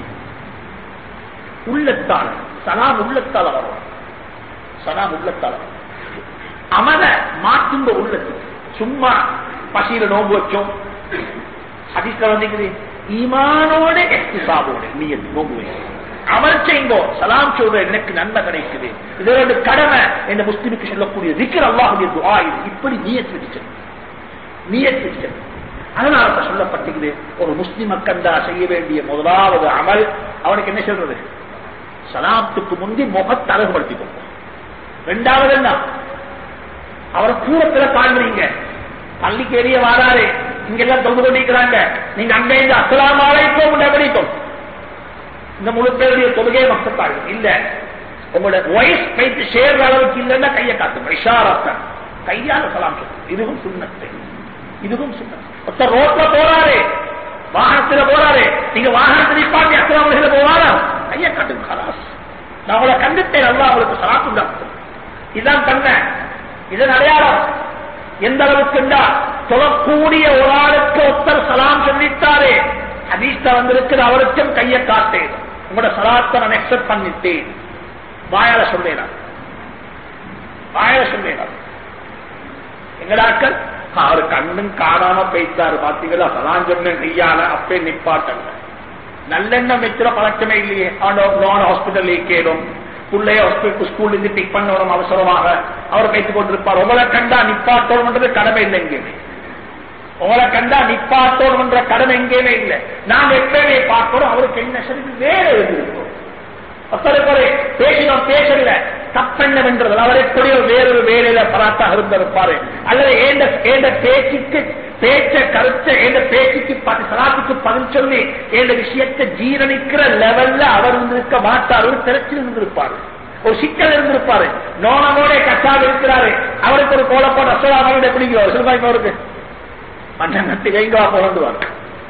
உள்ளத்தால் சலாம் உள்ளத்தால் வரும் சலாம் உள்ளத்தால் வரும் அவனை மாற்றுந்த உள்ளத்துக்கு சும்மா பசியில நோம்பு வச்சோம் ஹதீஸ்ல வந்து ஈமானோட எக்திசாவோட நீ நோம்பு வைக்கும் அமல் செய்தோ சலாம் சொல்ற எனக்கு நன்மை கிடைக்குது இதோட கடமை என்ன முஸ்லிமுக்கு சொல்லக்கூடிய திக்கர் அல்லாஹுடைய துவா இது இப்படி நீயத் வச்சது நீயத் வச்சது அதனால சொல்லப்பட்டிருக்குது ஒரு முஸ்லிம கண்டா செய்ய வேண்டிய முதலாவது அமல் அவனுக்கு என்ன சொல்றது சலாத்துக்கு முந்தி முகத்தை அழகுபடுத்திக் கொள்வோம் ரெண்டாவது என்ன அவரை தூரத்துல காண்கிறீங்க பள்ளிக்கு வெளியே வாராரு இங்க எல்லாம் தொகுது கொண்டிருக்கிறாங்க நீங்க அங்க இருந்து அசலாமாலைக்கும் உண்டபடிக்கும் இந்த முழு பேருடைய தொழுகையை மக்கத்தாள் இல்ல உங்களோட வயசு வைத்து சேர்ற அளவுக்கு இல்லைன்னா கையை காட்டுங்க இஷாரத்தை கையால சலாம் சொல்லுங்க இதுவும் சுண்ணத்து இதுவும் சுண்ணத்து ஒருத்தர் ரோட்ல போறாரு வாகனத்துல போறாரு நீங்க வாகனத்தை நிப்பாட்டி அசலாமல போவாரா கையை காட்டுங்க கலாஸ் நான் உங்களை கண்டுட்டேன் நல்லா உங்களுக்கு சலாத்து இதுதான் பண்ண இதன் அடையாளம் எந்த அளவுக்கு தொழக்கூடிய ஒரு ஆளுக்கு ஒருத்தர் சலாம் சொல்லிட்டாரு ஹதீஸ்ல வந்திருக்கிற அவருக்கும் கையை காட்டேன் உங்களோட சலாத்தை நான் எக்ஸப்ட் பண்ணிட்டேன் வாயால சொல்லேனா வாயால சொல்லேனா எங்கடாக்கள் அவர் கண்ணும் காணாம போயிட்டாரு பாத்தீங்களா சலாம் சொன்ன கையால அப்பே நிப்பாட்டல நல்லெண்ணம் வைக்கிற பழக்கமே இல்லையே அவனோட ஹாஸ்பிட்டல் கேடும் பிள்ளைய ஸ்கூல்ல இருந்து பிக் பண்ணணும் அவசரமாக அவர் வைத்துக் கொண்டிருப்பார் உங்களை கண்டா நிப்பாட்டோம்ன்றது கடமை இல்லை எங்கேயுமே உங்களை கண்டா நிப்பாட்டோம்ன்ற கடமை எங்கேயுமே இல்லை நாங்க எப்பவுமே பார்க்கிறோம் அவருக்கு என்ன சரி வேற எழுதிருக்கோம் ஒருத்தருக்கு பேசினோம் பேசல தப்பெண்ணவென்றது அவர் எப்படியோ வேறொரு வேலையில பராத்தாக இருந்திருப்பாரு அல்லது ஏண்ட ஏண்ட பேச்சுக்கு பேச்ச கருத்த ஏண்ட பேச்சுக்கு சலாத்துக்கு பதில் சொல்லி ஏண்ட விஷயத்தை ஜீரணிக்கிற லெவல்ல அவர் இருந்திருக்க மாட்டார் ஒரு பிரச்சனை இருந்திருப்பாரு ஒரு சிக்கல் இருந்திருப்பாரு நோனமோட கட்டாக இருக்கிறாரு அவருக்கு ஒரு கோலப்போட அசோலாமோட பிடிக்கிறோம் சிறுபாய்க்கு அவருக்கு மண்ணை நட்டு வைங்கவா பிறந்துவார்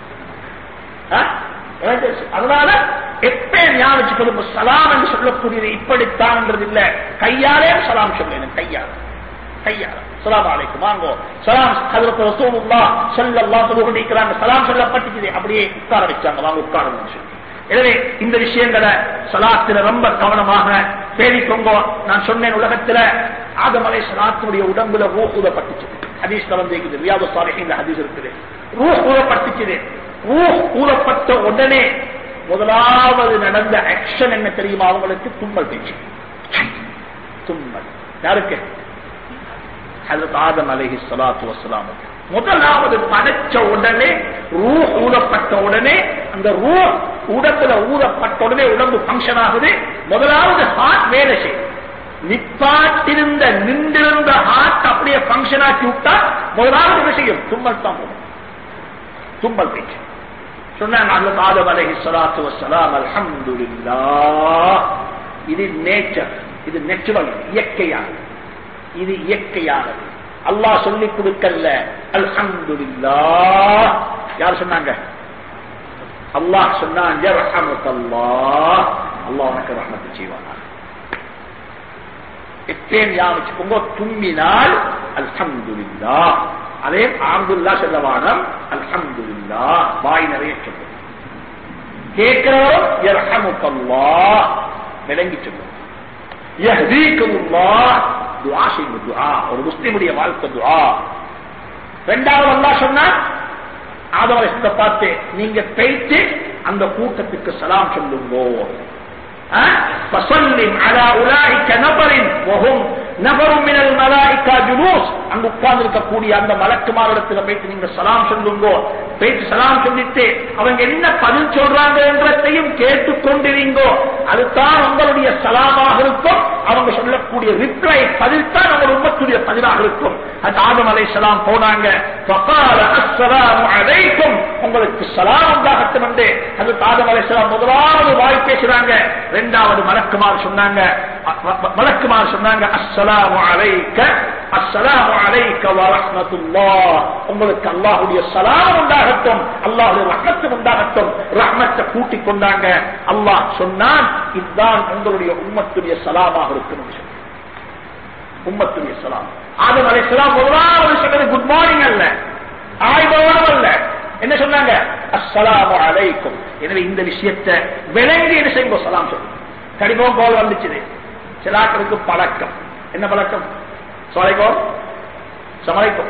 அதனால எப்ப ஞாபகம் சலாம் என்று சொல்லக்கூடியது இப்படித்தான் இல்ல கையாலே சலாம் சொல்லேன் கையால கையால சலாம் அலைக்கும் வாங்கோ சலாம் ஹதரத் ரசூலுல்லாஹ் ஸல்லல்லாஹு அலைஹி வஸல்லம் சலாம் சொல்லப்பட்டுச்சு அப்படியே உட்கார வச்சாங்க வாங்க உட்காருங்க சொல்லி எனவே இந்த விஷயங்களை சலாத்துல ரொம்ப கவனமாக பேணிக்கொங்கோ நான் சொன்னேன் உலகத்துல ஆதமலை சலாத்தினுடைய உடம்புல ரூ ஊதப்பட்டுச்சு ஹதீஸ் வந்து ரியாது சாலிஹின் ஹதீஸ் இருக்குது ரூ ஊதப்பட்டுச்சு ரூ ஊதப்பட்ட உடனே முதலாவது நடந்த ஆக்ஷன் என்ன தெரியுமா அவங்களுக்கு தும்மல் பேச்சு தும்மல் யாருக்கு ஆதம் அலஹி சலாத்து வசலாம் முதலாவது படைச்ச உடனே ரூ ஊதப்பட்ட உடனே அந்த ரூ உடம்புல ஊதப்பட்ட உடனே உடம்பு பங்கன் ஆகுது முதலாவது ஹார்ட் வேலை செய்யும் நிப்பாட்டிருந்த நின்றிருந்த ஹார்ட் அப்படியே பங்கன் ஆக்கி விட்டா முதலாவது விஷயம் தும்மல் தான் போகும் தும்மல் பேச்சு சொன்னாங்க ஆதம் அலஹி சலாத்து வசலாம் அல்ஹம்துலில்லா இது நேச்சர் இது நேச்சுரல் இயற்கையானது இது இயற்கையானது அல்லாஹ் சொல்லிக் கொடுக்கல அல்ஹம்துலில்லாஹ் யார் சொன்னாங்க அல்லாஹ் சொன்னான் யர்ஹமுக்கல்லாஹ் அல்லாஹ் உனக்கு ரஹ்மத்து செய்வானா எப்பேன் யாமிச்சுக்கோங்க தும்மினால் அல்ஹம்துலில்லாஹ் அதே ஆம்துல்லா செல்லவானம் அல்ஹம்துலில்லாஹ் வாய் நிறைய சொல்லும் கேட்கிறவரும் யர்ஹமுக்கல்லாஹ் விளங்கி சொல்லும் யஹ்தீக்குமுல்லாஹ் துஆ செய்யுங்க துஆ ஒரு முஸ்லிமுடைய வாழ்க்கை துஆ ரெண்டாவது அல்லாஹ் சொன்னா ஆதம் அலைஹிஸ்ஸலாத்தை பார்த்து நீங்க பேய்த்து அந்த கூட்டத்துக்கு சலாம் சொல்லுங்கோ فصلم على اولئك نفر وهم نفر من الملائكه جلوس அங்க உட்கார்ந்து இருக்கக்கூடிய அந்த மலக்குமாரிடத்துல போயிட்டு நீங்க சலாம் சொல்லுங்க போயிட்டு சலாம் சொல்லிட்டு அவங்க என்ன பதில் சொல்றாங்க என்றதையும் கேட்டுக்கொண்டிருங்கோ அதுதான் உங்களுடைய சலாமாக இருக்கும் அவங்க சொல்லக்கூடிய ரிப்ளை பதில் தான் நம்ம உம்மத்துடைய பதிலாக இருக்கும் அது ஆதம் அலை சலாம் போனாங்க فقال السلام عليكم உங்களுக்கு சலாம் உண்டாகட்டும் என்று அது ஆதம் அலை சலாம் முதலாவது வாய் பேசுறாங்க இரண்டாவது மலக்குமார் சொன்னாங்க மலக்குமார் சொன்னாங்க அஸ்ஸலாமு அலைக்க அஸ்ஸலாமு அலைக்க வரஹ்மத்துல்லாஹ் உங்களுக்கு அல்லாஹ்வுடைய சலாம் உண்டாகட்டும் அல்லாஹ்வுடைய ரஹ்மத்து உண்டாகட்டும் ரஹ்மத்தை கூட்டி கொண்டாங்க அல்லாஹ் சொன்னான் இதுதான் உங்களுடைய உம்மத்துடைய சலாமாக இருக்கும் உம்மத்துடைய சலாம் ஆதம் அலைஹிஸ்ஸலாம் முதலாவது சொன்னது குட் மார்னிங் அல்ல ஆய்வோடு அல்ல என்ன சொன்னாங்க அஸ்ஸலாமு அலைக்கும் எனவே இந்த விஷயத்தை விளங்கி என்ன செய்யுங்க சலாம் சொல்லுங்க கடிதம் போல் வந்துச்சு சிலாக்களுக்கு பழக்கம் என்ன பழக்கம் சொலைக்கும் சமலைக்கும்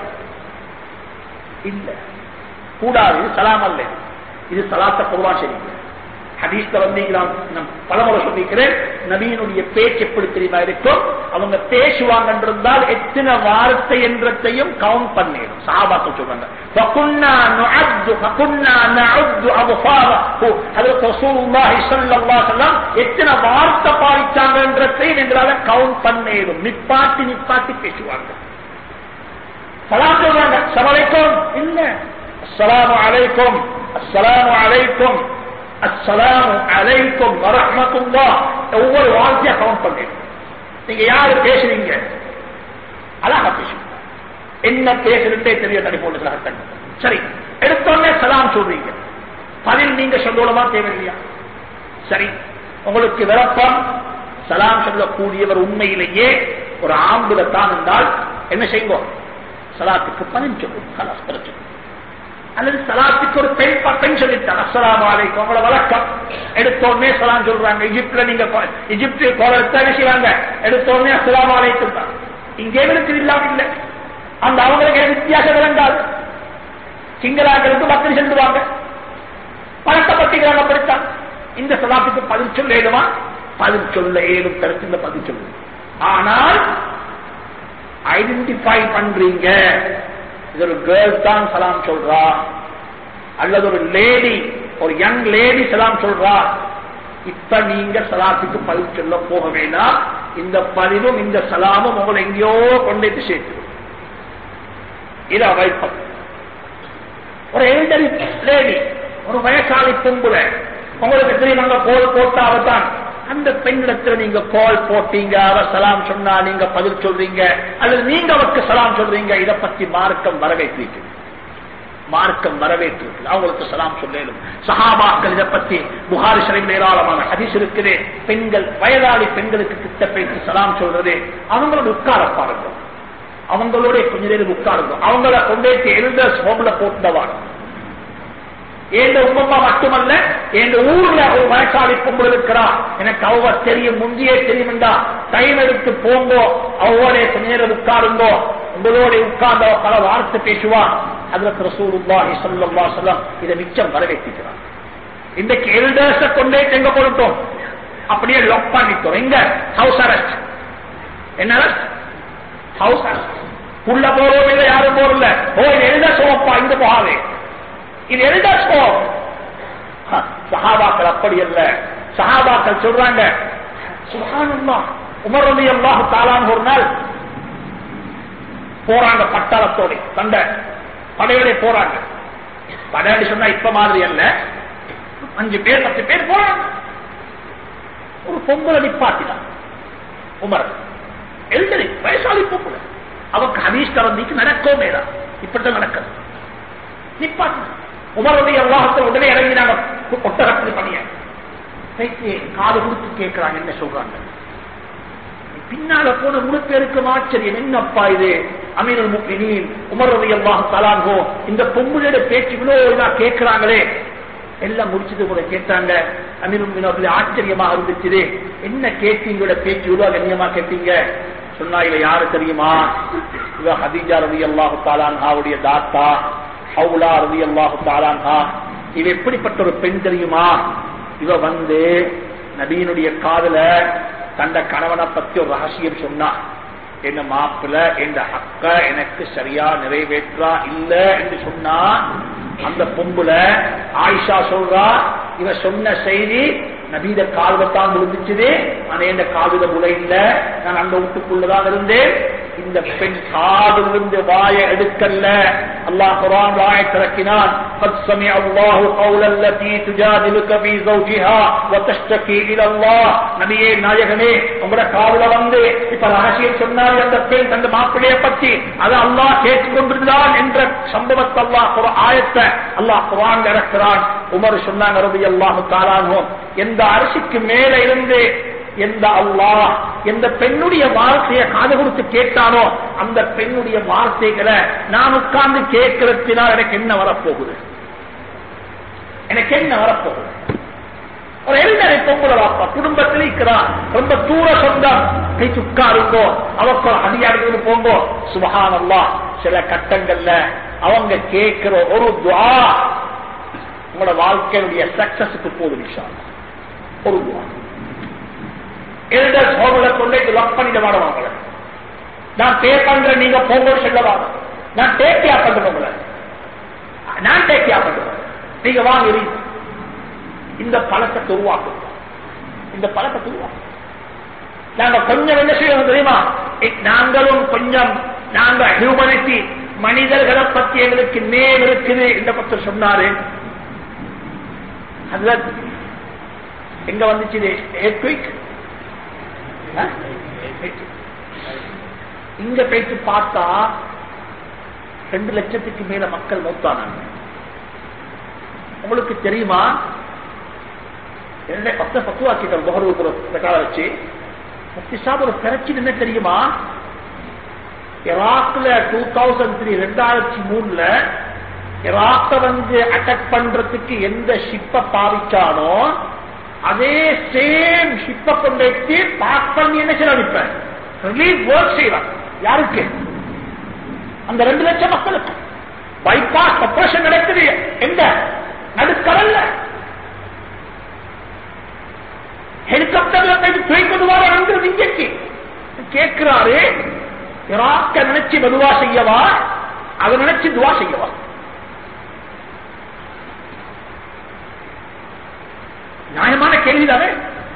இல்ல கூடாது இது சலாம் அல்ல இது சலாத்த பொதுவாக சரிங்க ஹதீஸ்ல வந்தீங்களாம் பலமுறை சொல்லிக்கிறேன் நபியினுடைய பேச்சு எப்படி தெரியுமா இருக்கும் அவங்க பேசுவாங்க என்றிருந்தால் எத்தனை வார்த்தை என்றதையும் கவுண்ட் பண்ணிடும் சாபாக்கள் சொல்றாங்க فَكُنَّا نُعَدُّ فَكُنَّا نَعُدُّ أَبْصَارَهُ ஹஜ்ரத் ரசூலுல்லாஹி ஸல்லல்லாஹு அலைஹி வஸல்லம் எத்தனை வார்த்தை பாவிச்சாங்க என்றதையும் எங்களால கவுண்ட் பண்ணிடும் நிப்பாட்டி நிப்பாட்டி பேசுவாங்க சலாம் சொல்றாங்க சலாலைக்கும் இல்ல அஸ்ஸலாமு அலைக்கும் அஸ்ஸலாமு அலைக்கும் அஸ்ஸலாமு அலைக்கும் வரஹ்மத்துல்லா ஒவ்வொரு வார்த்தையா கவுண்ட் பண்ணிடும் நீங்க யாரு பேசுறீங்க அழகா பேசுங்க என்ன பேசுறதே தெரிய தனி போட்டு சரி எடுத்தோடனே சலாம் சொல்றீங்க பதில் நீங்க சொல்லணுமா தேவையில்லையா சரி உங்களுக்கு விளப்பம் சலாம் சொல்லக்கூடியவர் உண்மையிலேயே ஒரு ஆம்புல தான் என்றால் என்ன செய்வோம் சலாத்துக்கு பதில் சொல்லும் கலாஸ் பிரச்சனை அல்லது சலாத்துக்கு ஒரு பெண் பெண் சொல்லிட்டார் அஸ்லாம் அலைக்கும் அவங்கள வழக்கம் எடுத்தோடனே சலாம் சொல்றாங்க இஜிப்ட்ல நீங்க இஜிப்து கோலத்தை என்ன செய்வாங்க எடுத்தோடனே அஸ்லாம் அலைக்கும் தான் இங்கே இருக்கு இல்லாம இல்லை அந்த அவங்களுக்கு வித்தியாசம் விளங்காது சிங்களாக்களுக்கு மக்கள் செல்லுவாங்க பழக்கப்பட்டிருக்கிறாங்க அப்படித்தான் இந்த சலாத்துக்கு பதில் சொல்ல ஏழுமா பதில் சொல்ல ஏழும் கருத்துல பதில் சொல்லு ஆனால் ஐடென்டிஃபை பண்றீங்க இது ஒரு கேர்ள் தான் சலாம் சொல்றா அல்லது ஒரு லேடி ஒரு யங் லேடி சலாம் சொல்றா இப்ப நீங்க சலாத்துக்கு பதில் சொல்ல போக வேண்டாம் இந்த பதிலும் இந்த சலாமும் உங்களை எங்கேயோ கொண்டு சேர்த்து இதை அவாய்ட் பண்ண ஒரு எல்டரி லேடி ஒரு வயசாளி பொம்புல உங்களுக்கு தெரியும் கோல் போட்டாவத்தான் அந்த பெண்ணிடத்துல நீங்க கால் போட்டீங்க அவ சலாம் சொன்னா நீங்க பதில் சொல்றீங்க அல்லது நீங்க அவருக்கு சலாம் சொல்றீங்க இதை பத்தி மார்க்கம் வரவேற்றிருக்கு மார்க்கம் வரவேற்றிருக்கு அவங்களுக்கு சலாம் சொல்லும் சஹாபாக்கள் இதை பத்தி புகாரி சிறையில் ஏராளமான ஹதீஸ் இருக்குது பெண்கள் வயதாளி பெண்களுக்கு கிட்ட பேசி சலாம் சொல்றது அவங்களோட உட்கார பாருங்க அவங்களோட கொஞ்ச நேரம் உட்காருங்க அவங்கள கொண்டே எழுத சோம்ல போட்டுவாங்க எந்த உம்மம்மா மட்டுமல்ல எந்த ஊர்ல ஒரு வயசாளி பொம்பு இருக்கிறா எனக்கு அவ தெரியும் முந்தியே தெரியும்டா டைம் எடுத்து போங்கோ அவளோட கொஞ்ச நேரம் உட்காருங்கோ உங்களோட உட்கார்ந்த பல வார்த்தை பேசுவா அதுல ரசூலுல்லாஹி ஸல்லல்லாஹு அலைஹி வஸல்லம் இதை மிச்சம் வரவேற்கிறார் இன்றைக்கு எல்டர்ஸ கொண்டே எங்க போட்டோம் அப்படியே லாக் பண்ணிட்டோம் எங்க ஹவுஸ் அரெஸ்ட் என்ன அரெஸ்ட் ஹவுஸ் அரெஸ்ட் உள்ள போறோம் இல்ல யாரும் போறல ஓ இது எல்டர்ஸ் ஓப்பா இங்க போகாதே இது எல்டர்ஸ் ஓ சஹாபாக்கள் அப்படி அல்ல சஹாபாக்கள் சொல்றாங்க சுகானந்தா உமர் ரவி அல்லாஹு தாலான் ஒரு நாள் போறாங்க பட்டாளத்தோட சண்டை படையோட போறாங்க படையாடி சொன்னா இப்ப மாதிரி அல்ல அஞ்சு பேர் பத்து பேர் போறாங்க ஒரு பொங்கலை நிப்பாட்டிதான் உமர் எழுந்தரி வயசாளி போக்குல அவக்கு ஹதீஸ் கலந்திக்கு நடக்கோ மேலா இப்படித்தான் நடக்கிறது நிப்பாட்டு உமருடைய விவாகத்தில் உடனே இறங்கினாங்க ஒட்டகத்தில் பண்ணிய காது கொடுத்து கேட்கிறாங்க என்ன சொல்றாங்க பின்னால போன முழு பேருக்கும் ஆச்சரியம் என்னப்பா இது அமீனுல் முக்மினீன் உமர் ரவி அல்லாஹ் தலாங்கோ இந்த பொம்புளோட பேச்சு இவ்வளோ கேட்கிறாங்களே எல்லாம் முடிச்சது கூட கேட்டாங்க அமீனுல் ஆச்சரியமாக இருந்துச்சு என்ன கேட்டீங்களோட பேச்சு இவ்வளவு கண்ணியமா கேட்டீங்க சொன்னா இவ யாரு தெரியுமா இவ ஹதீஜா ரவி அல்லாஹு தாலான்ஹாவுடைய தாத்தா ஹவுலா ரவி அல்லாஹு தாலான்ஹா இவ எப்படிப்பட்ட ஒரு பெண் தெரியுமா இவ வந்து நபியினுடைய காதல தந்த கணவனை பத்தி ஒரு ரகசியம் சொன்னா என்ன மாப்பிள்ள என்ற ஹக்க எனக்கு சரியா நிறைவேற்றா இல்ல என்று சொன்னா அந்த பொம்புல ஆயிஷா சொல்றா இவ சொன்ன செய்தி நபீத கால்வத்தான் விழுந்துச்சுது ஆனா எந்த காவித முறை இல்ல நான் அந்த வீட்டுக்குள்ளதான் இருந்தேன் இந்த பெண் காதிலிருந்து வாய எடுக்கல்ல அல்லாஹ் குரான் வாய திறக்கினான் قد سمع الله قول التي تجادلك في زوجها وتشتكي الى الله நபியே நாயகனே உங்களோட காதுல வந்து இப்ப ரகசியம் சொன்னார் அந்த பெண் தந்த மாப்பிள்ளைய பற்றி அதை அல்லாஹ் கேட்டுக்கொண்டிருந்தான் என்ற சம்பவத்தை அல்லாஹ் குர- ஆயத்தை அல்லாஹ் குரான் இறக்கிறான் உமர் சொன்னாங்க ரபி அல்லாஹு தாலானோ எந்த அரசுக்கு மேல இருந்து எந்த அல்லாஹ் எந்த பெண்ணுடைய வார்த்தையை காது கொடுத்து கேட்டானோ அந்த பெண்ணுடைய வார்த்தைகளை நான் உட்கார்ந்து கேட்கறதுனால் எனக்கு என்ன வரப்போகுது எனக்கு என்ன வரப்போகுது ஒரு எல்லரை பொங்கல வாப்பா குடும்பத்தில் இருக்கிறான் ரொம்ப தூர சொந்தம் கை உட்காருங்கோ அவக்கு அதிகாரிகள் போங்கோ சுபஹானல்லா சில கட்டங்கள்ல அவங்க கேட்கிற ஒரு துவா உங்களோட வாழ்க்கையுடைய சக்சஸுக்கு போதும் இன்ஷா அல்லாஹ். ஒரு துவா எல்டர்ஸ் ஹோம்ல கொண்டு லாக் பண்ணிட மாட்டோம் அவங்கள நான் பே பண்றேன் நீங்க போங்க செல்லவாங்க நான் டேக் கேர் பண்றேன் உங்களை நான் டேக் கேர் பண்றேன் நீங்க வாங்க இருங்க. இந்த பழக்கத்தை உருவாக்கும் இந்த பழக்கத்தை உருவாக்கும் நாங்க கொஞ்சம் என்ன செய்யணும் தெரியுமா இ- நாங்களும் கொஞ்சம் நாங்க ஹியூமனிட்டி மனிதர்களை பத்தி எங்களுக்கு நேம் இருக்குது இந்த பத்தி சொன்னாரு அதுல எங்க வந்துச்சு earthquake? ஆ? இங்க போயிட்டு பார்த்தா ரெண்டு லட்சத்துக்கு மேல மக்கள் மௌத்தானாங்க உங்களுக்கு தெரியுமா என்ன பத்து பத்துவாக்கிட்டோம் முகர்வு பிரகார வச்சு முக்தி சாப் ஒரு பிரச்சனை என்ன தெரியுமா ஈராக்ல டூ தௌசண்ட் த்ரீ ரெண்டாயிரத்தி மூணுல ஈராக்க வந்து அட்டாக் பண்றதுக்கு எந்த ஷிப்பை பாவிச்சானோ அதே சேம் ஷிப்பை கொண்டு வச்சு பாக் பண்ணி என்ன செய்யலாம் இப்ப ரிலீஃப் ஒர்க் செய்யலாம் யாருக்கு அந்த ரெண்டு லட்சம் மக்களுக்கு பைபாஸ் ஆபரேஷன் நடக்குது எங்க நடுக்கடல்ல ஹெலிகாப்டர்ல போய் தூய்ப்பது வாரம் இங்கக்கு கேட்கிறாரு இராக்க நினைச்சு மெதுவா செய்யவா அதை நினைச்சு துவா செய்யவா நியாயமான கேள்விதானே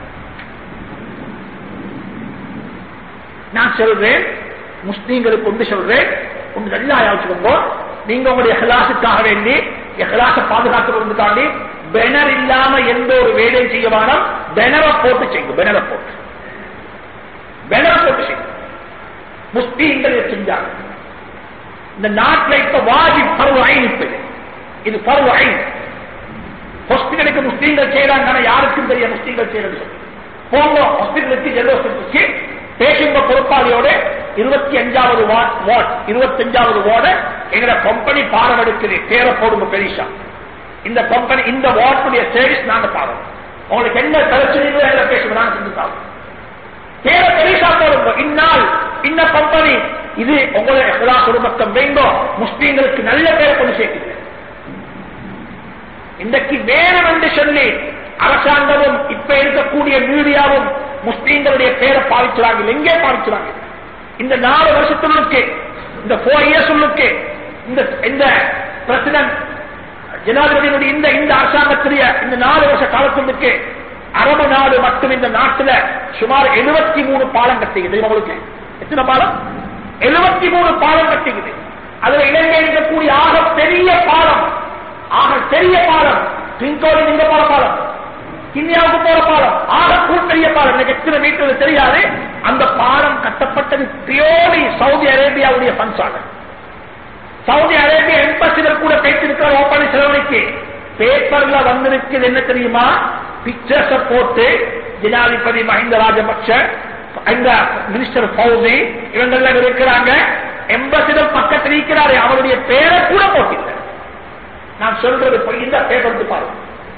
நான் சொல்றேன் முஸ்லீம்களுக்கு ஒன்று சொல்றேன் ஒன்று நல்லா யோசிச்சுக்கோங்க நீங்க உங்களுடைய ஹலாசுக்காக வேண்டி ஹலாச பாதுகாக்கிறதுக்காண்டி பெனர் இல்லாம எந்த ஒரு வேலையும் செய்ய வேணாம் பெனரை போட்டு செய்யுங்க பெனரை போட்டு பெனரை போட்டு செய்யுங்க முஸ்லீம்கள் இதை செஞ்சாங்க இந்த நாட்டில் இப்ப வாஜி பருவ ஐன் இப்ப இது. இது பருவ ஐன் ஹாஸ்பிட்டலுக்கு முஸ்லீம்கள் செய்யறாங்க ஆனா யாருக்கும் தெரிய முஸ்லீம்கள் செய்யறது சொல்லி. போங்க ஹாஸ்பிட்டலுக்கு ஜெல்லோஸ்க்கு பேசுங்க பொறுப்பாளியோட இருபத்தி அஞ்சாவது வார்ட் வார்ட் இருபத்தி அஞ்சாவது வார்டு எங்கட கம்பெனி பாடம் எடுக்குது பேரை போடுங்க பெரிசா இந்த கம்பெனி இந்த வார்டுடைய சர்வீஸ் நாங்க தாரோம் உங்களுக்கு என்ன பிரச்சனைகளோ எங்களை பேசுங்க நாங்க செஞ்சு தாரோம் பேரை பெரிசா போடுங்க இந்நாள் இந்த கம்பெனி இது உங்களை எல்லா குடும்பத்தம் வைங்கோ முஸ்லீம்களுக்கு நல்ல பேரை கொண்டு சேர்க்குது இன்றைக்கு வேணும் என்று சொல்லி அரசாங்கமும் இப்ப இருக்கக்கூடிய மீடியாவும் முஸ்லீம்களுடைய பேரை பாவிச்சுறாங்க எங்கே பாவிச்சுறாங்க இந்த நாலு வருஷத்துக்கு இந்த போர் இயர்ஸ் இந்த இந்த பிரசிடன்ட் ஜனாதிபதியினுடைய இந்த இந்த அரசாங்கத்துடைய இந்த நாலு வருஷ காலத்துக்கு அரபு நாடு மட்டும் இந்த நாட்டுல சுமார் எழுபத்தி மூணு பாலம் கட்டிக்குது உங்களுக்கு எத்தனை பாலம் எழுபத்தி மூணு பாலம் கட்டிக்குது அதுல இலங்கை இருக்கக்கூடிய ஆக பெரிய பாலம் ஆக பெரிய பாலம் பின்கோடி நீங்க போற பாலம் இந்தியாவுக்கு போற பாலம் ஆக கூட்டறிய பாலம் எனக்கு எத்தனை மீட்டர் தெரியாது அந்த பாலம் கட்டப்பட்டது பியோலி சவுதி அரேபியாவுடைய பன்சாக சவுதி அரேபியா எம்பசிகள் கூட பேசிருக்கிற ஓப்பன் செலவழிக்கு பேப்பர்ல வந்திருக்குது என்ன தெரியுமா பிக்சர்ஸ் போட்டு ஜனாதிபதி மஹிந்த ராஜபக்ஷ இந்த மினிஸ்டர் பௌசி இவங்கெல்லாம் இருக்கிறாங்க எம்பசிடர் பக்கத்தில் இருக்கிறாரு அவருடைய பேரை கூட போட்டில்லை நான் சொல்றது போய் இந்த பேப்பர் எடுத்து பாருங்க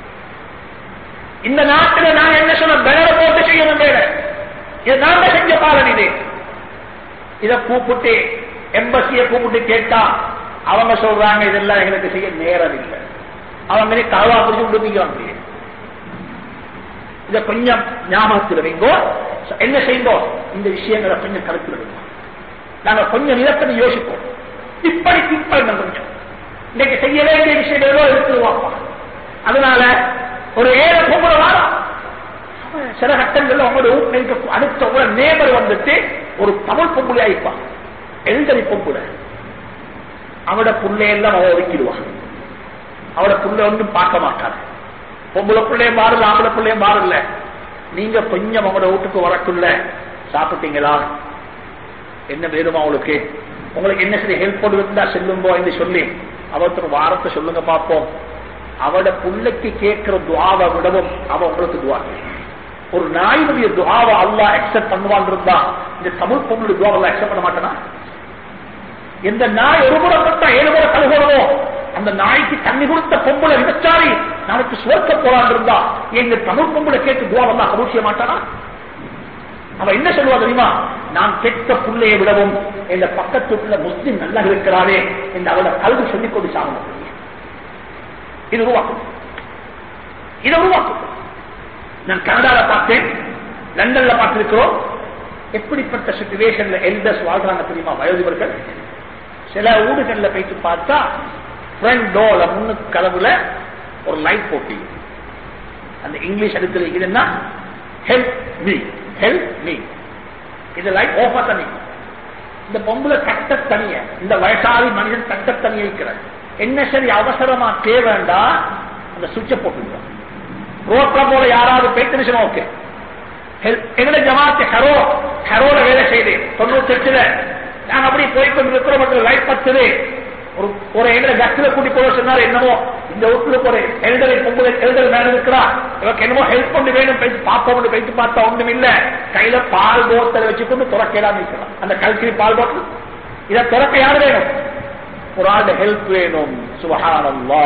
இந்த நாட்டில் நான் என்ன சொன்ன பேரை போட்டு செய்யணும் வேலை இது நாங்க செஞ்ச பாலன் இது இத கூப்பிட்டு எம்பசியை கூப்பிட்டு கேட்டா அவங்க சொல்றாங்க இதெல்லாம் எங்களுக்கு செய்ய நேரம் இல்லை அவங்க கவா பிடிச்சு விடுவிக்கிறாங்க இத கொஞ்சம் ஞாபகத்தில் வைங்கோ என்ன செய்வோம் இந்த விஷயங்களை கொஞ்சம் கருத்தில் எடுப்போம் நாங்க கொஞ்சம் நிலப்படி யோசிப்போம் இப்படி திப்பல் கொஞ்சம் இன்னைக்கு செய்ய வேண்டிய விஷயம் ஏதோ எடுத்துருவாப்பா அதனால ஒரு ஏழை பொம்பளை வாரம் சில கட்டங்கள்ல உங்களோட வீட்டுல அடுத்த ஒரு நேபர் வந்துட்டு ஒரு தமிழ் பொம்பளை ஆயிப்பான் எல்தரி பொம்பளை அவட புள்ளையெல்லாம் அவ ஒதுக்கிடுவான் அவட புள்ள ஒன்றும் பார்க்க மாட்டார் பொம்பளை பிள்ளைய மாறல ஆம்பளை பிள்ளைய மாறல நீங்க கொஞ்சம் அவங்களோட வீட்டுக்கு வரக்குள்ள சாப்பிட்டீங்களா என்ன வேணுமா உங்களுக்கு உங்களுக்கு என்ன சரி ஹெல்ப் பண்ணி இருந்தா செல்லும்போ என்று சொல்லி அவருக்கு வாரத்தை சொல்லுங்க பார்ப்போம் அவட புள்ளைக்கு கேட்கிற துவாவை விடவும் அவ உங்களுக்கு துவா ஒரு நாயினுடைய துவாவை அல்லா அக்செப்ட் பண்ணுவான் இருந்தா இந்த தமிழ் பொண்ணுடைய துவாவை அக்செப்ட் பண்ண மாட்டேனா எந்த நாய் ஒரு முறை பட்டா ஏழு முறை கழுகுறதோ அந்த நாய்க்கு தண்ணி கொடுத்த பொம்பளை விபச்சாரி நாளைக்கு சுவர்க்க போறான் இருந்தா எங்க தமிழ் பொம்பளை கேட்டு துவாவெல்லாம் கபூல் செய்ய மாட்டானா அவ என்ன சொல்லுவா தெரியுமா நான் கெட்ட புள்ளையை விடவும் இந்த பக்கத்துக்குள்ள முஸ்லிம் நல்லா இருக்கிறாரே என்று அவளை கல்வி சொல்லிக் கொண்டு சாகணும் இது உருவாக்கும் இதை உருவாக்கும் நான் கனடால பார்த்தேன் லண்டன்ல பார்த்திருக்கிறோம் எப்படிப்பட்ட சுச்சுவேஷன்ல எல்டர்ஸ் வாழ்றாங்க தெரியுமா வயோதிபர்கள் சில ஊடுகள்ல போயிட்டு பார்த்தா ஃப்ரண்ட் டோர்ல முன்னு கதவுல ஒரு லைட் போட்டி அந்த இங்கிலீஷ் எடுத்து இதுன்னா ஹெல்ப் மீ ஹெல்ப் மீ இது லைட் ஓஃபா தனி இந்த பொம்பளை கட்ட தனிய இந்த வயசாளி மனிதன் கட்ட தனிய இருக்கிறார் என்ன சரி அவசரமா தேவைண்டா அந்த சுவிட்ச போட்டுருக்கோம் ரோட்ல போல யாராவது போயிட்டு ஓகே எங்களை ஜமாத்து ஹரோ ஹரோல வேலை செய்து தொண்ணூத்தி எட்டுல நாங்க அப்படி போய்கொண்டு இருக்கிறோம் லைட் பத்துது ஒரு ஒரு எங்களை பஸ்ல கூட்டி போக சொன்னாரு என்னமோ இந்த வீட்டுல ஒரு எல்டரை பொங்கல் எல்டர் மேல இருக்கிறா இவருக்கு என்னமோ ஹெல்ப் பண்ணி வேணும் போயிட்டு பார்ப்போம் போயிட்டு பார்த்தா ஒண்ணும் இல்ல கையில பால் போத்தலை வச்சுக்கொண்டு துறக்கலாம் நிற்கலாம் அந்த கல்கி பால் போட்டு இதை துறக்க யாரு வேணும் ஒரு ஆள் ஹெல்ப் வேணும் சுபஹானல்லா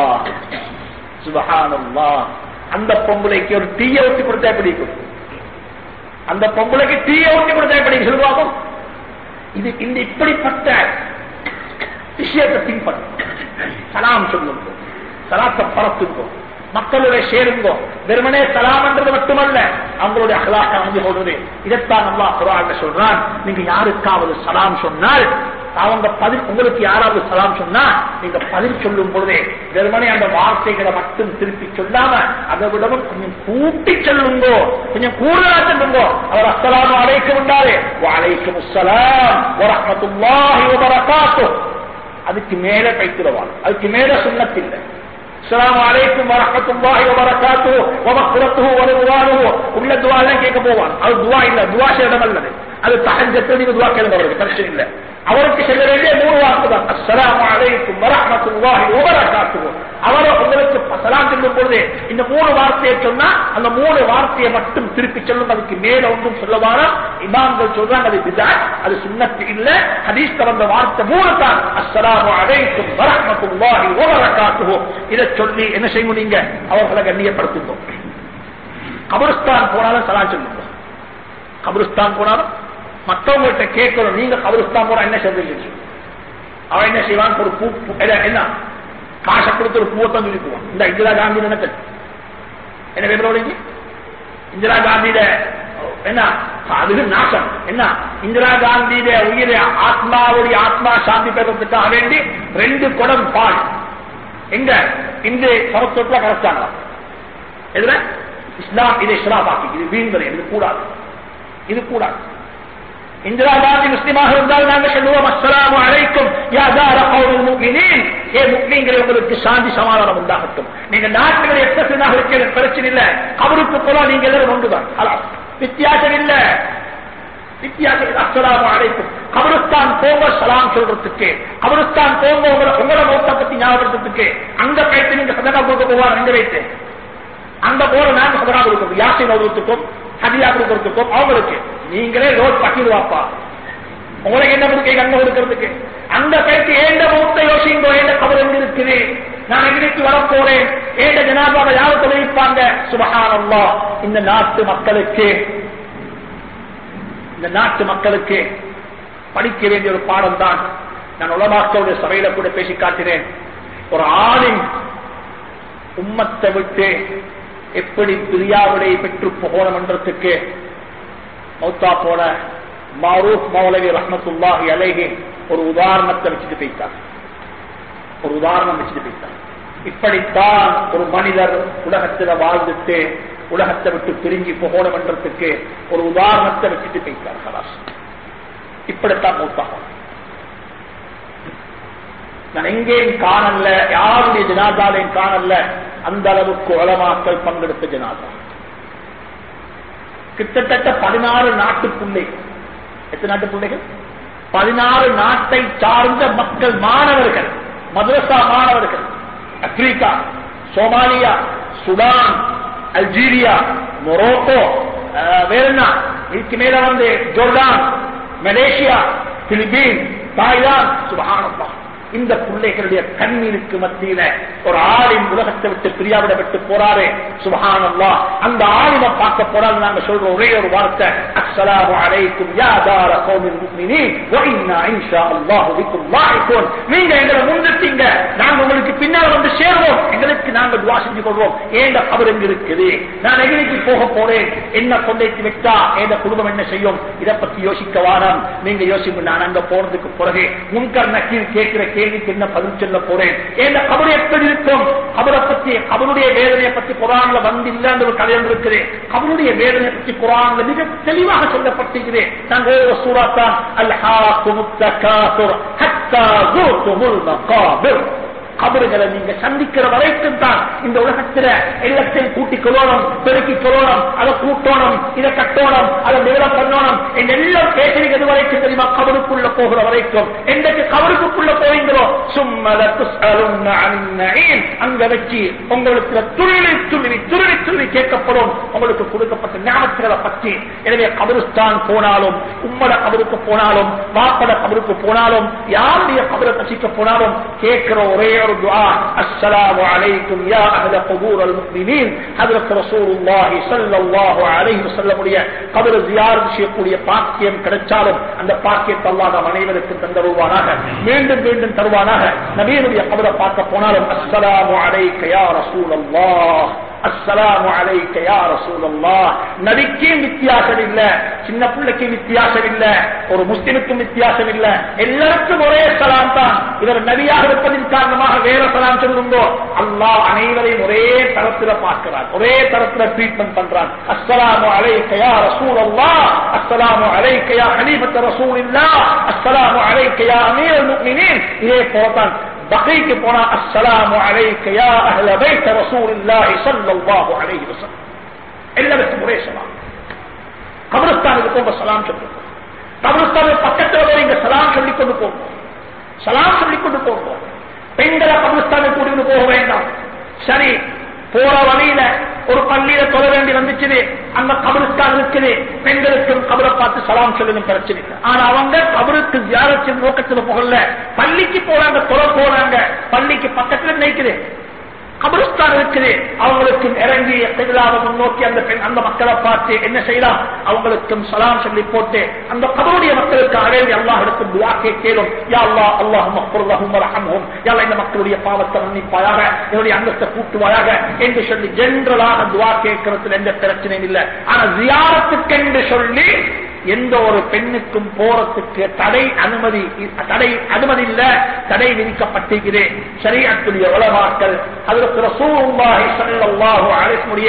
சுபஹானல்லா அந்த பொம்பளைக்கு ஒரு டீயை ஊற்றி கொடுத்தா பிடிக்கும் அந்த பொம்பளைக்கு டீயை ஊற்றி கொடுத்தா எப்படி சொல்லுவாங்க இது இந்த இப்படிப்பட்ட விஷயத்தை திங்க் பண்ணும் சலாம் சொல்லுங்க சலாத்தை பரத்துங்கோ மக்களுடைய சேருங்கோ வெறுமனே சலாம் என்றது மட்டுமல்ல அவங்களுடைய அகலாக்க அமைஞ்சு கொள்வது இதைத்தான் நல்லா குரான் சொல்றான் நீங்க யாருக்காவது சலாம் சொன்னால் அவங்க பதில் உங்களுக்கு யாராவது சலாம் சொன்னா நீங்க பதில் சொல்லும் பொழுதே வெறுமனே அந்த வார்த்தைகளை மட்டும் திருப்பி சொல்லாம அதை விடவும் கொஞ்சம் கூட்டி சொல்லுங்கோ கொஞ்சம் கூடுதலா சொல்லுங்கோ அவர் அஸ்ஸலாமு அலைக்கும் உண்டாரு வலைக்கும் அஸ்ஸலாம் வரஹ்மத்துல்லாஹி வபரகாத்துஹு அதுக்கு மேல பைத்திருவான் அதுக்கு மேல சுண்ணத்தில்லை السلام عليكم ورحمة الله وبركاته ومغفرته ورضوانه உள்ள துவா எல்லாம் கேட்க போவான் அது துவா இல்ல துவா சேதம் அல்லது அது தகஞ்சத்தை நீங்க துவா கேளுங்க அவருக்கு பிரச்சனை இல்ல அவருக்கு செய்ய வேண்டிய மூணு வாக்கு தான் அஸ்ஸலாமு அலைக்கும் வரஹ்மத்துல்லாஹி வபரகாத்துஹு அவர் உங்களுக்கு சலாம் சொல்லும் பொழுது இந்த மூணு வார்த்தையை சொன்னா அந்த மூணு வார்த்தையை மட்டும் திருப்பி சொல்லும் அதுக்கு மேல ஒன்றும் சொல்லுவார இமாம்கள் சொல்றாங்க அது பிதாத் அது சுண்ணத்து இல்ல ஹதீஸ்ல வந்த வார்த்தை மூணு தான் அஸ்ஸலாமு அலைக்கும் வரஹ்மத்துல்லாஹி வபரகாத்துஹு இதை சொல்லி என்ன செய்யும் நீங்க அவர்களை கண்ணியப்படுத்துங்க கபருஸ்தான் போனாலும் சலாம் சொல்லுங்க கபருஸ்தான் போனாலும் மற்றவங்கள்ட்ட கேட்கணும் நீங்க கபருஸ்தான் போனா என்ன சொல்றீங்க அவன் என்ன செய்வான் ஒரு பூ பூ- என்ன என்ன காசை கொடுத்து ஒரு பூவத்தான் சொல்லி போவான் இந்த இந்திரா காந்தி நினைக்க என்ன பேர் இந்திரா காந்தியில என்ன அது நாசம் என்ன இந்திரா காந்தியில உயிரை ஆத்மாவுடைய ஆத்மா சாந்தி பெறத்துக்காக வேண்டி ரெண்டு குடம் பால் எங்க இந்த சமத்துவத்துல கலைச்சாங்களா எதுல இஸ்லாம் இதை இஸ்லாமாக்கி இது வீண்கள் இது கூடாது இது கூடாது இந்திரா காந்தி முஸ்லிமாக இருந்தால் நாங்கள் சொல்லுவோம் அஸ்ஸலாமு அலைக்கும் யா தார கௌமில் முஃமினீன் ஏ முக்மீன்களே உங்களுக்கு சாந்தி சமாதானம் உண்டாகட்டும் நீங்க நாட்டுகளை எத்தனாக இருக்கிறது பிரச்சனை இல்ல அவருக்கு போல நீங்க எல்லாரும் ஒன்றுதான் ஹலாஸ். வித்தியாசம் இல்ல வித்தியாசம் இல்லை. அஸ்ஸலாமு அலைக்கும் கபருஸ்தான் போங்க சலாம் சொல்றதுக்கு கபருஸ்தான் போங்க உங்களை உங்களை மௌத்த பத்தி ஞாபகத்துக்கு அங்க போயிட்டு நீங்க சதகா கொடுக்க போவார் அங்க வைத்து அங்க போற நாங்க சதகா கொடுக்கணும் யாசை நோதுறதுக்கும் ஹதியா கொடுக்கறதுக்கும் அவங்களுக்கு நீங்களே ரோட் பக்கிடுவாப்பா உங்களுக்கு என்ன கொடுக்க அங்க கொடுக்கறதுக்கு அந்த பேச்சு ஏண்ட மூத்த யோசிங்கோ ஏண்ட கபர் எங்க இருக்குது நான் எங்களுக்கு வரப்போறேன் ஏண்ட ஜனாபாவை யார் தொழிப்பாங்க சுபகானல்லா இந்த நாட்டு மக்களுக்கு இந்த நாட்டு மக்களுக்கு படிக்க வேண்டிய ஒரு பாடம் தான் நான் உலமாக்களுடைய சபையில கூட பேசி காட்டினேன் ஒரு ஆணின் உம்மத்தை விட்டு எப்படி பிரியாவிடை பெற்று போகணும் என்றதுக்கு மௌத்தா போன மாரூப் மௌலவி ரஹமத்துல்லாஹி அலைஹி ஒரு உதாரணத்தை வச்சுட்டு போய்த்தார் ஒரு உதாரணம் வச்சுட்டு போய்த்தார் இப்படித்தான் ஒரு மனிதர் உலகத்தில் வாழ்ந்துட்டு உலகத்தை விட்டு பிரிஞ்சு போகணும் என்றதுக்கு ஒரு உதாரணத்தை வச்சுட்டு போய்த்தார் ஹலாஸ் இப்படித்தான் மௌத்தாகும் நான் எங்கேயும் காணல யாருடைய ஜனாதாலையும் காணல அந்த அளவுக்கு உலமாக்கள் பங்கெடுத்த ஜனாதா கிட்டத்தட்ட பதினாறு நாட்டு பிள்ளைகள் எத்தனை நாட்டு பிள்ளைகள் பதினாறு நாட்டை சார்ந்த மக்கள் மாணவர்கள் மദ്രസா மாணவர்கள் Africa Somalia Sudan Algeria Morocco அஹ், வேற என்ன இதுக்கு மேல வந்து ஜோர்டான் மலேசியா பிலிப்பீன் தாய்லாந்து சுபஹானல்லாஹ் இந்த பிள்ளைகளுடைய கண்ணீருக்கு மத்தியில ஒரு ஆளின் உலகத்தை விட்டு பிரியாவிட விட்டு போறாரு சுபஹானல்லா அந்த ஆளினை பார்க்க போறாரு நாங்க சொல்ற ஒரே ஒரு வார்த்தை அஸ்ஸலாமு அலைக்கும் யா தார கௌமில் முஃமினீன் வ இன்னா இன்ஷா அல்லாஹு பிக்கும் லாஹிகூன் நீங்க எங்களை முன்னிட்டீங்க நாங்க உங்களுக்கு பின்னால் வந்து சேருவோம் எங்களுக்கு நாங்க துவா செஞ்சு கொள்வோம் ஏண்ட அவர் எங்க இருக்குது நான் எங்களுக்கு போக போறேன் என்ன கொண்டைக்கு விட்டா எந்த குடும்பம் என்ன செய்யும் இதை பத்தி யோசிக்க வாரம் நீங்க யோசிப்பு நான் அங்க போறதுக்கு பிறகு முன்கர் நக்கீர் கேட்கிற கேள்விக்கு என்ன பதில் சொல்ல போறேன் ஏன் கபரு எப்படி இருக்கும் கபரை பத்தி கபருடைய வேதனையை பத்தி குரான்ல வந்து இல்லைன்ற ஒரு கதை இருக்குது கபருடைய வேதனையை பத்தி குரான்ல மிக தெளிவாக சொல்லப்பட்டிருக்கிறேன் நான் ஒரு சூறாத்தான் அல்ஹாக்குமுத்தகாசுர் ஹத்தா ஜூத்துமுல் மகாபிர் கபறுகளை நீங்க சந்திக்கிற வரைக்கும் தான் இந்த உலகத்துல எல்லாத்தையும் கூட்டி கொள்ளணும் பெருக்கி கொள்ளணும் அதை கூட்டணும் இதை கட்டணும் அதை டெவலப் பண்ணணும் இந்த எல்லாம் பேசுறது வரைக்கும் தெரியுமா கபருக்குள்ள போகிற வரைக்கும் என்றைக்கு கபருக்குள்ள போவீங்களோ சும்மத துஸ்அலுன்ன அனின் நஈம். அங்க வச்சு உங்களுக்கு துருளி துருவி துருவி துருவி கேட்கப்படும் உங்களுக்கு கொடுக்கப்பட்ட ஞாபகங்களை பற்றி எனவே கபருஸ்தான் போனாலும் உம்மட கபருக்கு போனாலும் வாப்பட கபருக்கு போனாலும் யாருடைய கபரை ரசிக்க போனாலும் கேட்கிற ஒரே ஒரு துஆ அஸ்ஸலாமு அலைக்கும் யா அஹ்ல குபூர் அல் முஸ்லிமீன் ஹஜ்ரத் ரசூலுல்லாஹி ஸல்லல்லாஹு அலைஹி வஸல்லம் உடைய கபர் ஜியாரத் செய்யக்கூடிய பாக்கியம் கிடைச்சாலும் அந்த பாக்கியத்தை அல்லாஹ் நம் அனைவருக்கும் தந்தருவானாக மீண்டும் மீண்டும் தருவானாக நபியினுடைய கபரை பார்க்க போனாலும் அஸ்ஸலாமு அலைக்க யா ரசூலல்லாஹ் அஸ்ஸலாமு அலைக்க யா ரசூலல்லாஹ் நபிக்கும் வித்தியாசம் இல்ல சின்ன பிள்ளைக்கு வித்தியாசம் இல்ல ஒரு முஸ்லிமுக்கும் வித்தியாசம் இல்ல எல்லாருக்கும் ஒரே சலாம் தான் இவர் நபியாக இருப்பதின் காரணமாக வேற சலாம் சொல்லுங்கோ அல்லாஹ் அனைவரையும் ஒரே தரத்துல பார்க்கிறார் ஒரே தரத்துல ட்ரீட்மெண்ட் பண்றான் அஸ்ஸலாமு அலைக்க யா ரசூலல்லாஹ் அஸ்ஸலாமு அலைக்க யா ஹலீஃபத்து ரசூலில்லாஹ் அஸ்ஸலாமு அலைக்க யா அமீருல் முஃமினீன் இதே போலதான் பகைக்கு போனா அஸ்ஸலாமு அலைக்க யா அஹ்ல பைத் ரசூலில்லாஹி ஸல்லல்லாஹு அலைஹி வஸல்லம் எல்லாருக்கும் ஒரே சலாம் கபரஸ்தானுக்கு போங்க சலாம் சொல்லுங்க கபரஸ்தானுக்கு பக்கத்துல போய் இங்க சலாம் சொல்லிக் கொண்டு போங்க சலாம் சொல்லிக் கொண்டு போங்க பெண்களை கபரஸ்தானுக்கு கூட்டிட்டு போக வேண்டாம் சரி போற வழியில ஒரு பள்ளியில தொழ வேண்டி வந்துச்சு அந்த கபருஸ்தான் இருக்குது பெண்களுக்கும் கபரை பார்த்து சலாம் சொல்லணும் பிரச்சனை இல்லை. ஆனா அவங்க கபருக்கு ஜியாரத்தின் நோக்கத்துல போகல பள்ளிக்கு போறாங்க தொழ போறாங்க பள்ளிக்கு பக்கத்துல நினைக்குது கபருஸ்தான் இருக்குது அவங்களுக்கும் இறங்கி எதிராக முன்னோக்கி அந்த பெண் அந்த மக்களை பார்த்து என்ன செய்யலாம் அவங்களுக்கும் சலாம் சொல்லி போட்டு அந்த கபருடைய மக்களுக்கு அழகி அல்லாஹ் எடுக்கும் துவா கேட்கலும் யா அல்லா அல்லாஹ் மஃபுர்லஹும் வரஹம்ஹும் யா அல்லாஹ் இந்த மக்களுடைய பாவத்தை மன்னிப்பாயாக என்னுடைய அந்தஸ்தை கூட்டுவாயாக என்று சொல்லி ஜென்ரலாக துவா கேட்கறதுல எந்த பிரச்சனையும் இல்லை ஆனா ஜியாரத்துக்கென்று சொல்லி எந்த ஒரு பெண்ணுக்கும் போறதுக்கு தடை அனுமதி தடை அனுமதி இல்ல தடை விதிக்கப்பட்டிருக்கிறேன் சரியத்துடைய உலமாக்கள் அதற்கு ரசூலுல்லாஹி ஸல்லல்லாஹு அலைஹி வஸல்லம்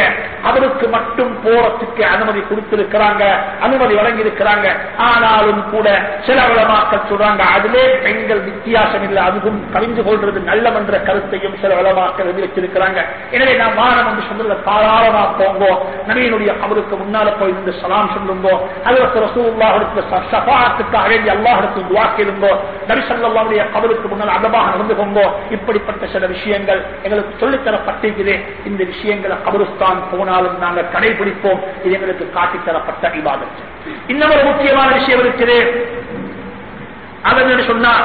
அவருக்கு மட்டும் போறதுக்கு அனுமதி கொடுத்திருக்கிறாங்க அனுமதி வழங்கி இருக்கிறாங்க ஆனாலும் கூட சில வளமாக்கள் சொல்றாங்க அதிலே பெண்கள் வித்தியாசம் இல்லை அதுவும் கழிந்து கொள்றது நல்லம் என்ற கருத்தையும் சில வளமாக்கள் எழுதி வச்சிருக்கிறாங்க எனவே நாம் வாரம் என்று சொல்றத தாராளமா போங்கோ நபியினுடைய அவருக்கு முன்னால போய் இருந்து சலாம் சொல்லுங்கோ அதற்கு ரசூல்லாஹுக்கு சபாத்துக்காக வேண்டி அல்லாஹுக்கு துவா கேளுங்கோ நபி சல்லாவுடைய அவருக்கு முன்னால் அதமாக நடந்து கொங்கோ இப்படிப்பட்ட சில விஷயங்கள் எங்களுக்கு சொல்லித்தரப்பட்டிருக்குது இந்த விஷயங்களை கபருஸ்தான் போனாலும் நாங்கள் கடைபிடிப்போம் இது எங்களுக்கு காட்டித் தரப்பட்ட இவாதம் இன்னொரு முக்கியமான விஷயம் இருக்குது அதன் சொன்னா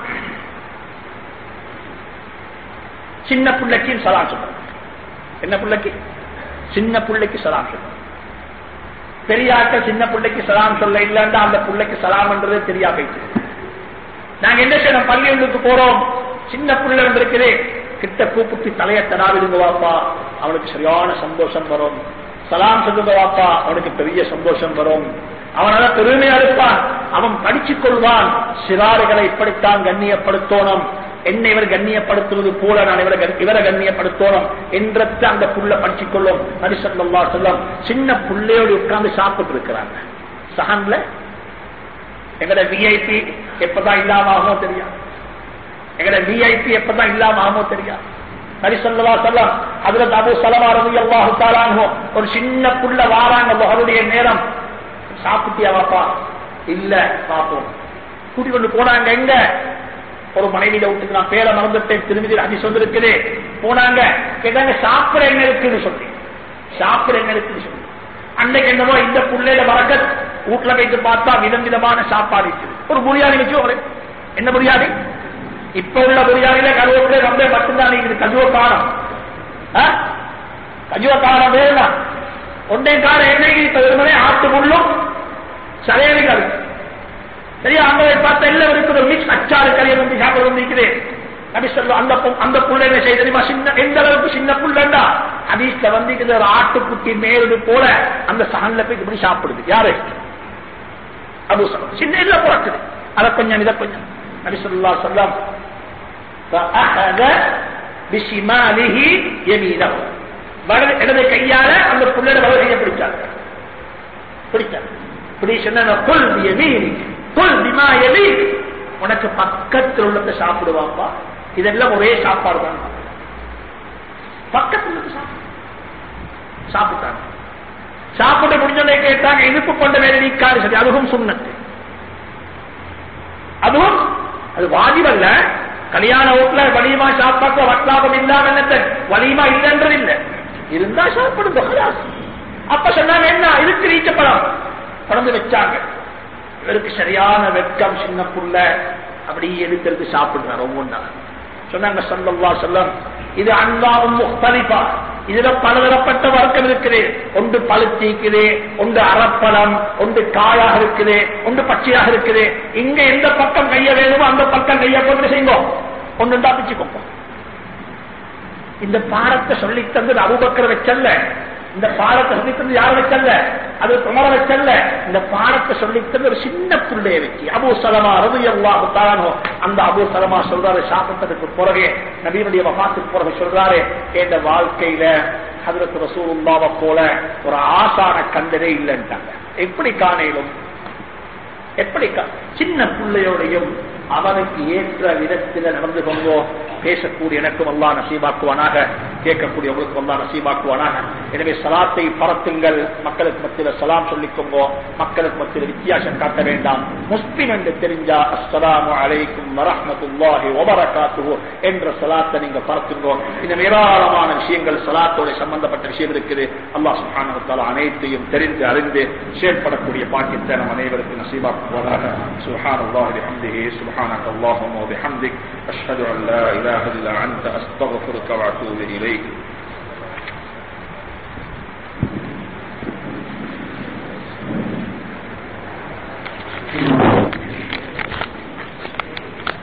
சின்ன பிள்ளைக்கு சலாம் சொல்றது என்ன பிள்ளைக்கு சின்ன பிள்ளைக்கு சலாம் சொல்றது பெரியாக்க சின்ன பிள்ளைக்கு சலாம் சொல்ல இல்லைன்னா அந்த பிள்ளைக்கு சலாம்ன்றதே தெரியா போயிட்டு நாங்க என்ன செய்யணும் பள்ளிகளுக்கு போறோம் சின்ன பிள்ளை வந்திருக்குது கிட்ட கூப்பிட்டு தலையை தடாவிடுங்க வாப்பா அவனுக்கு சரியான சந்தோஷம் வரும் சலாம் சொல்லுங்க வாப்பா அவனுக்கு பெரிய சந்தோஷம் வரும் அவனால பெருமையா இருப்பான் அவன் படிச்சுக் கொள்வான் சிறாறுகளை இப்படித்தான் கண்ணியப்படுத்தோணும் என்னை இவர் கண்ணியப்படுத்துவது போல நான் இவரை இவரை கண்ணியப்படுத்தோணும் என்றத்தை அந்த புள்ள படிச்சுக் கொள்ளும் நரிசல்லா சொல்லம் சின்ன புள்ளையோடு உட்கார்ந்து சாப்பிட்டு இருக்கிறாங்க சஹன்ல எங்கட விஐபி எப்பதான் இல்லாம ஆகுமோ தெரியும் எங்கட விஐபி எப்பதான் இல்லாம ஆகுமோ தெரியும் நரிசல்லா சொல்லம் அதுல அபு சலமா ரவி அல்லாஹு தாலானோ ஒரு சின்ன புள்ள வாராங்க அவருடைய நேரம் சாப்பிட்டியா வாப்பா இல்ல பாப்போம் கூட்டி கொண்டு போனாங்க எங்க ஒரு மனைவியில விட்டு நான் பேரை மறந்துட்டேன் திரும்பி அதி சொல்லிருக்குது போனாங்க கேட்டாங்க சாப்பிட என்ன இருக்குன்னு சொல்லி சாப்பிட என்ன இருக்குன்னு சொல்லி அன்னைக்கு என்னமோ இந்த புள்ளையில வரக்க வீட்டுல வைத்து பார்த்தா விதம் விதமான சாப்பாடு இருக்குது ஒரு புரியாணி வச்சு ஒரு என்ன புரியாணி இப்ப உள்ள புரியாணில கருவேப்பிலை ரொம்ப மட்டும்தான் இருக்குது கஜுவ காரம் கஜுவ காரம் வேணும் ஒன்றை காரம் என்னைக்கு இப்ப வெறுமனே ஆட்டு முள்ளும் சரையடிக்காது சரியா அங்க பார்த்த எல்லாம் இருக்குது மிக்ஸ் அச்சாறு கறியை வந்து சாப்பிட வந்து நபி சொல்ல அந்த அந்த புள்ள என்ன செய்ய தெரியுமா சின்ன எந்த அளவுக்கு சின்ன புள்ளண்டா ஹதீஸ்ல வந்து ஒரு ஆட்டுக்குட்டி மேலது போல அந்த சகன்ல போய் இப்படி சாப்பிடுது யாரு அது சின்ன இதுல பிறக்குது அதை கொஞ்சம் இதை கொஞ்சம் நபி சொல்லா சொல்லாம் இடது கையால அந்த புள்ளட வலகையை பிடிச்சார் பிடிச்சார் இப்படி சொன்ன புல் புல் பிமா எலி உனக்கு பக்கத்தில் உள்ளதை சாப்பிடுவாப்பா இதெல்லாம் ஒரே சாப்பாடு தான் பக்கத்தில் சாப்பிட்டாங்க சாப்பிட்டு முடிஞ்சோடனே கேட்டாங்க இனிப்பு கொண்ட வேலை நீக்காது சரி அதுவும் சுண்ணத்து அதுவும் அது வாஜிபல்ல கல்யாண வீட்டுல வலிமா சாப்பாட்டு வட்லாபம் இல்லாம என்னத்த வலிமா இல்லைன்றது இல்லை இருந்தா சாப்பிடுங்க அப்ப சொன்னாங்க என்ன இருக்கு ஈச்சப்பழம் தொடர்ந்து வச்சாங்க இவருக்கு சரியான வெட்கம் சின்ன புள்ள அப்படி எடுக்கிறது சாப்பிடுறாரு ஒவ்வொன்றா சொன்னாங்க சொல்லல்லா சொல்லம் இது அன்பாவும் முக்தலிப்பா இதுல பலதரப்பட்ட வர்க்கம் இருக்குது ஒன்று பழுத்திக்குது ஒன்று அறப்பழம் ஒன்று காயாக இருக்குது ஒன்று பச்சையாக இருக்குது இங்க எந்த பக்கம் கைய வேணுமோ அந்த பக்கம் கைய கொண்டு செய்யுங்க ஒன்று பிச்சுக்கோங்க இந்த பாடத்தை சொல்லி தந்தது அபுபக்கர் வச்சல்ல இந்த பாடத்தை சொல்லி தந்து யார் வச்சல்ல அது குமர வச்சல்ல இந்த பாடத்தை சொல்லி தந்து ஒரு சின்ன புள்ளைய வச்சு அபு சலமா ரவி அல்லாஹு தானோ அந்த அபு சலமா சொல்றாரு சாப்பிட்டதுக்கு பிறகு நபீனுடைய வகாத்துக்கு பிறகு சொல்றாரு என் வாழ்க்கையில ஹதரத் ரசூலுல்லாவை போல ஒரு ஆசான கண்டதே இல்லைன்ட்டாங்க எப்படி காணையிலும் எப்படி சின்ன பிள்ளையோடையும் அவனுக்கு ஏற்ற விதத்தில் நடந்து கொண்டோ பேசக்கூடிய எனக்கும் அல்லா நசீபாக்குவானாக கேட்கக்கூடியவங்களுக்கும் அல்லா நசீபாக்குவானாக எனவே சலாத்தை பரத்துங்கள் மக்களுக்கு மத்தியில் சலாம் சொல்லிக்கோங்கோ மக்களுக்கு மத்தியில் வித்தியாசம் காட்ட வேண்டாம் முஸ்லிம் என்று தெரிஞ்சா அஸ்ஸலாமு அலைக்கும் வரஹமத்துல்லாஹி வபரகாத்துஹு என்ற சலாத்தை நீங்க பரத்துங்கோ இன்னும் ஏராளமான விஷயங்கள் சலாத்தோட சம்பந்தப்பட்ட விஷயம் இருக்குது அல்லாஹ் சுப்ஹானஹு வ தஆலா அனைத்தையும் தெரிந்து அறிந்து செயல்படக்கூடிய பாக்கியத்தை நம் அனைவருக்கும் நசீபாக்குவானாக சுப்ஹானல்லாஹி பிஹம்திஹி சுப்ஹானக அல்லாஹும்ம வ பிஹம்திக் அஷ்ஹது அன் லா இலாஹ இல்லா அன்த அஸ்தக்ஃபிருக வ அத்தூபு இலைக்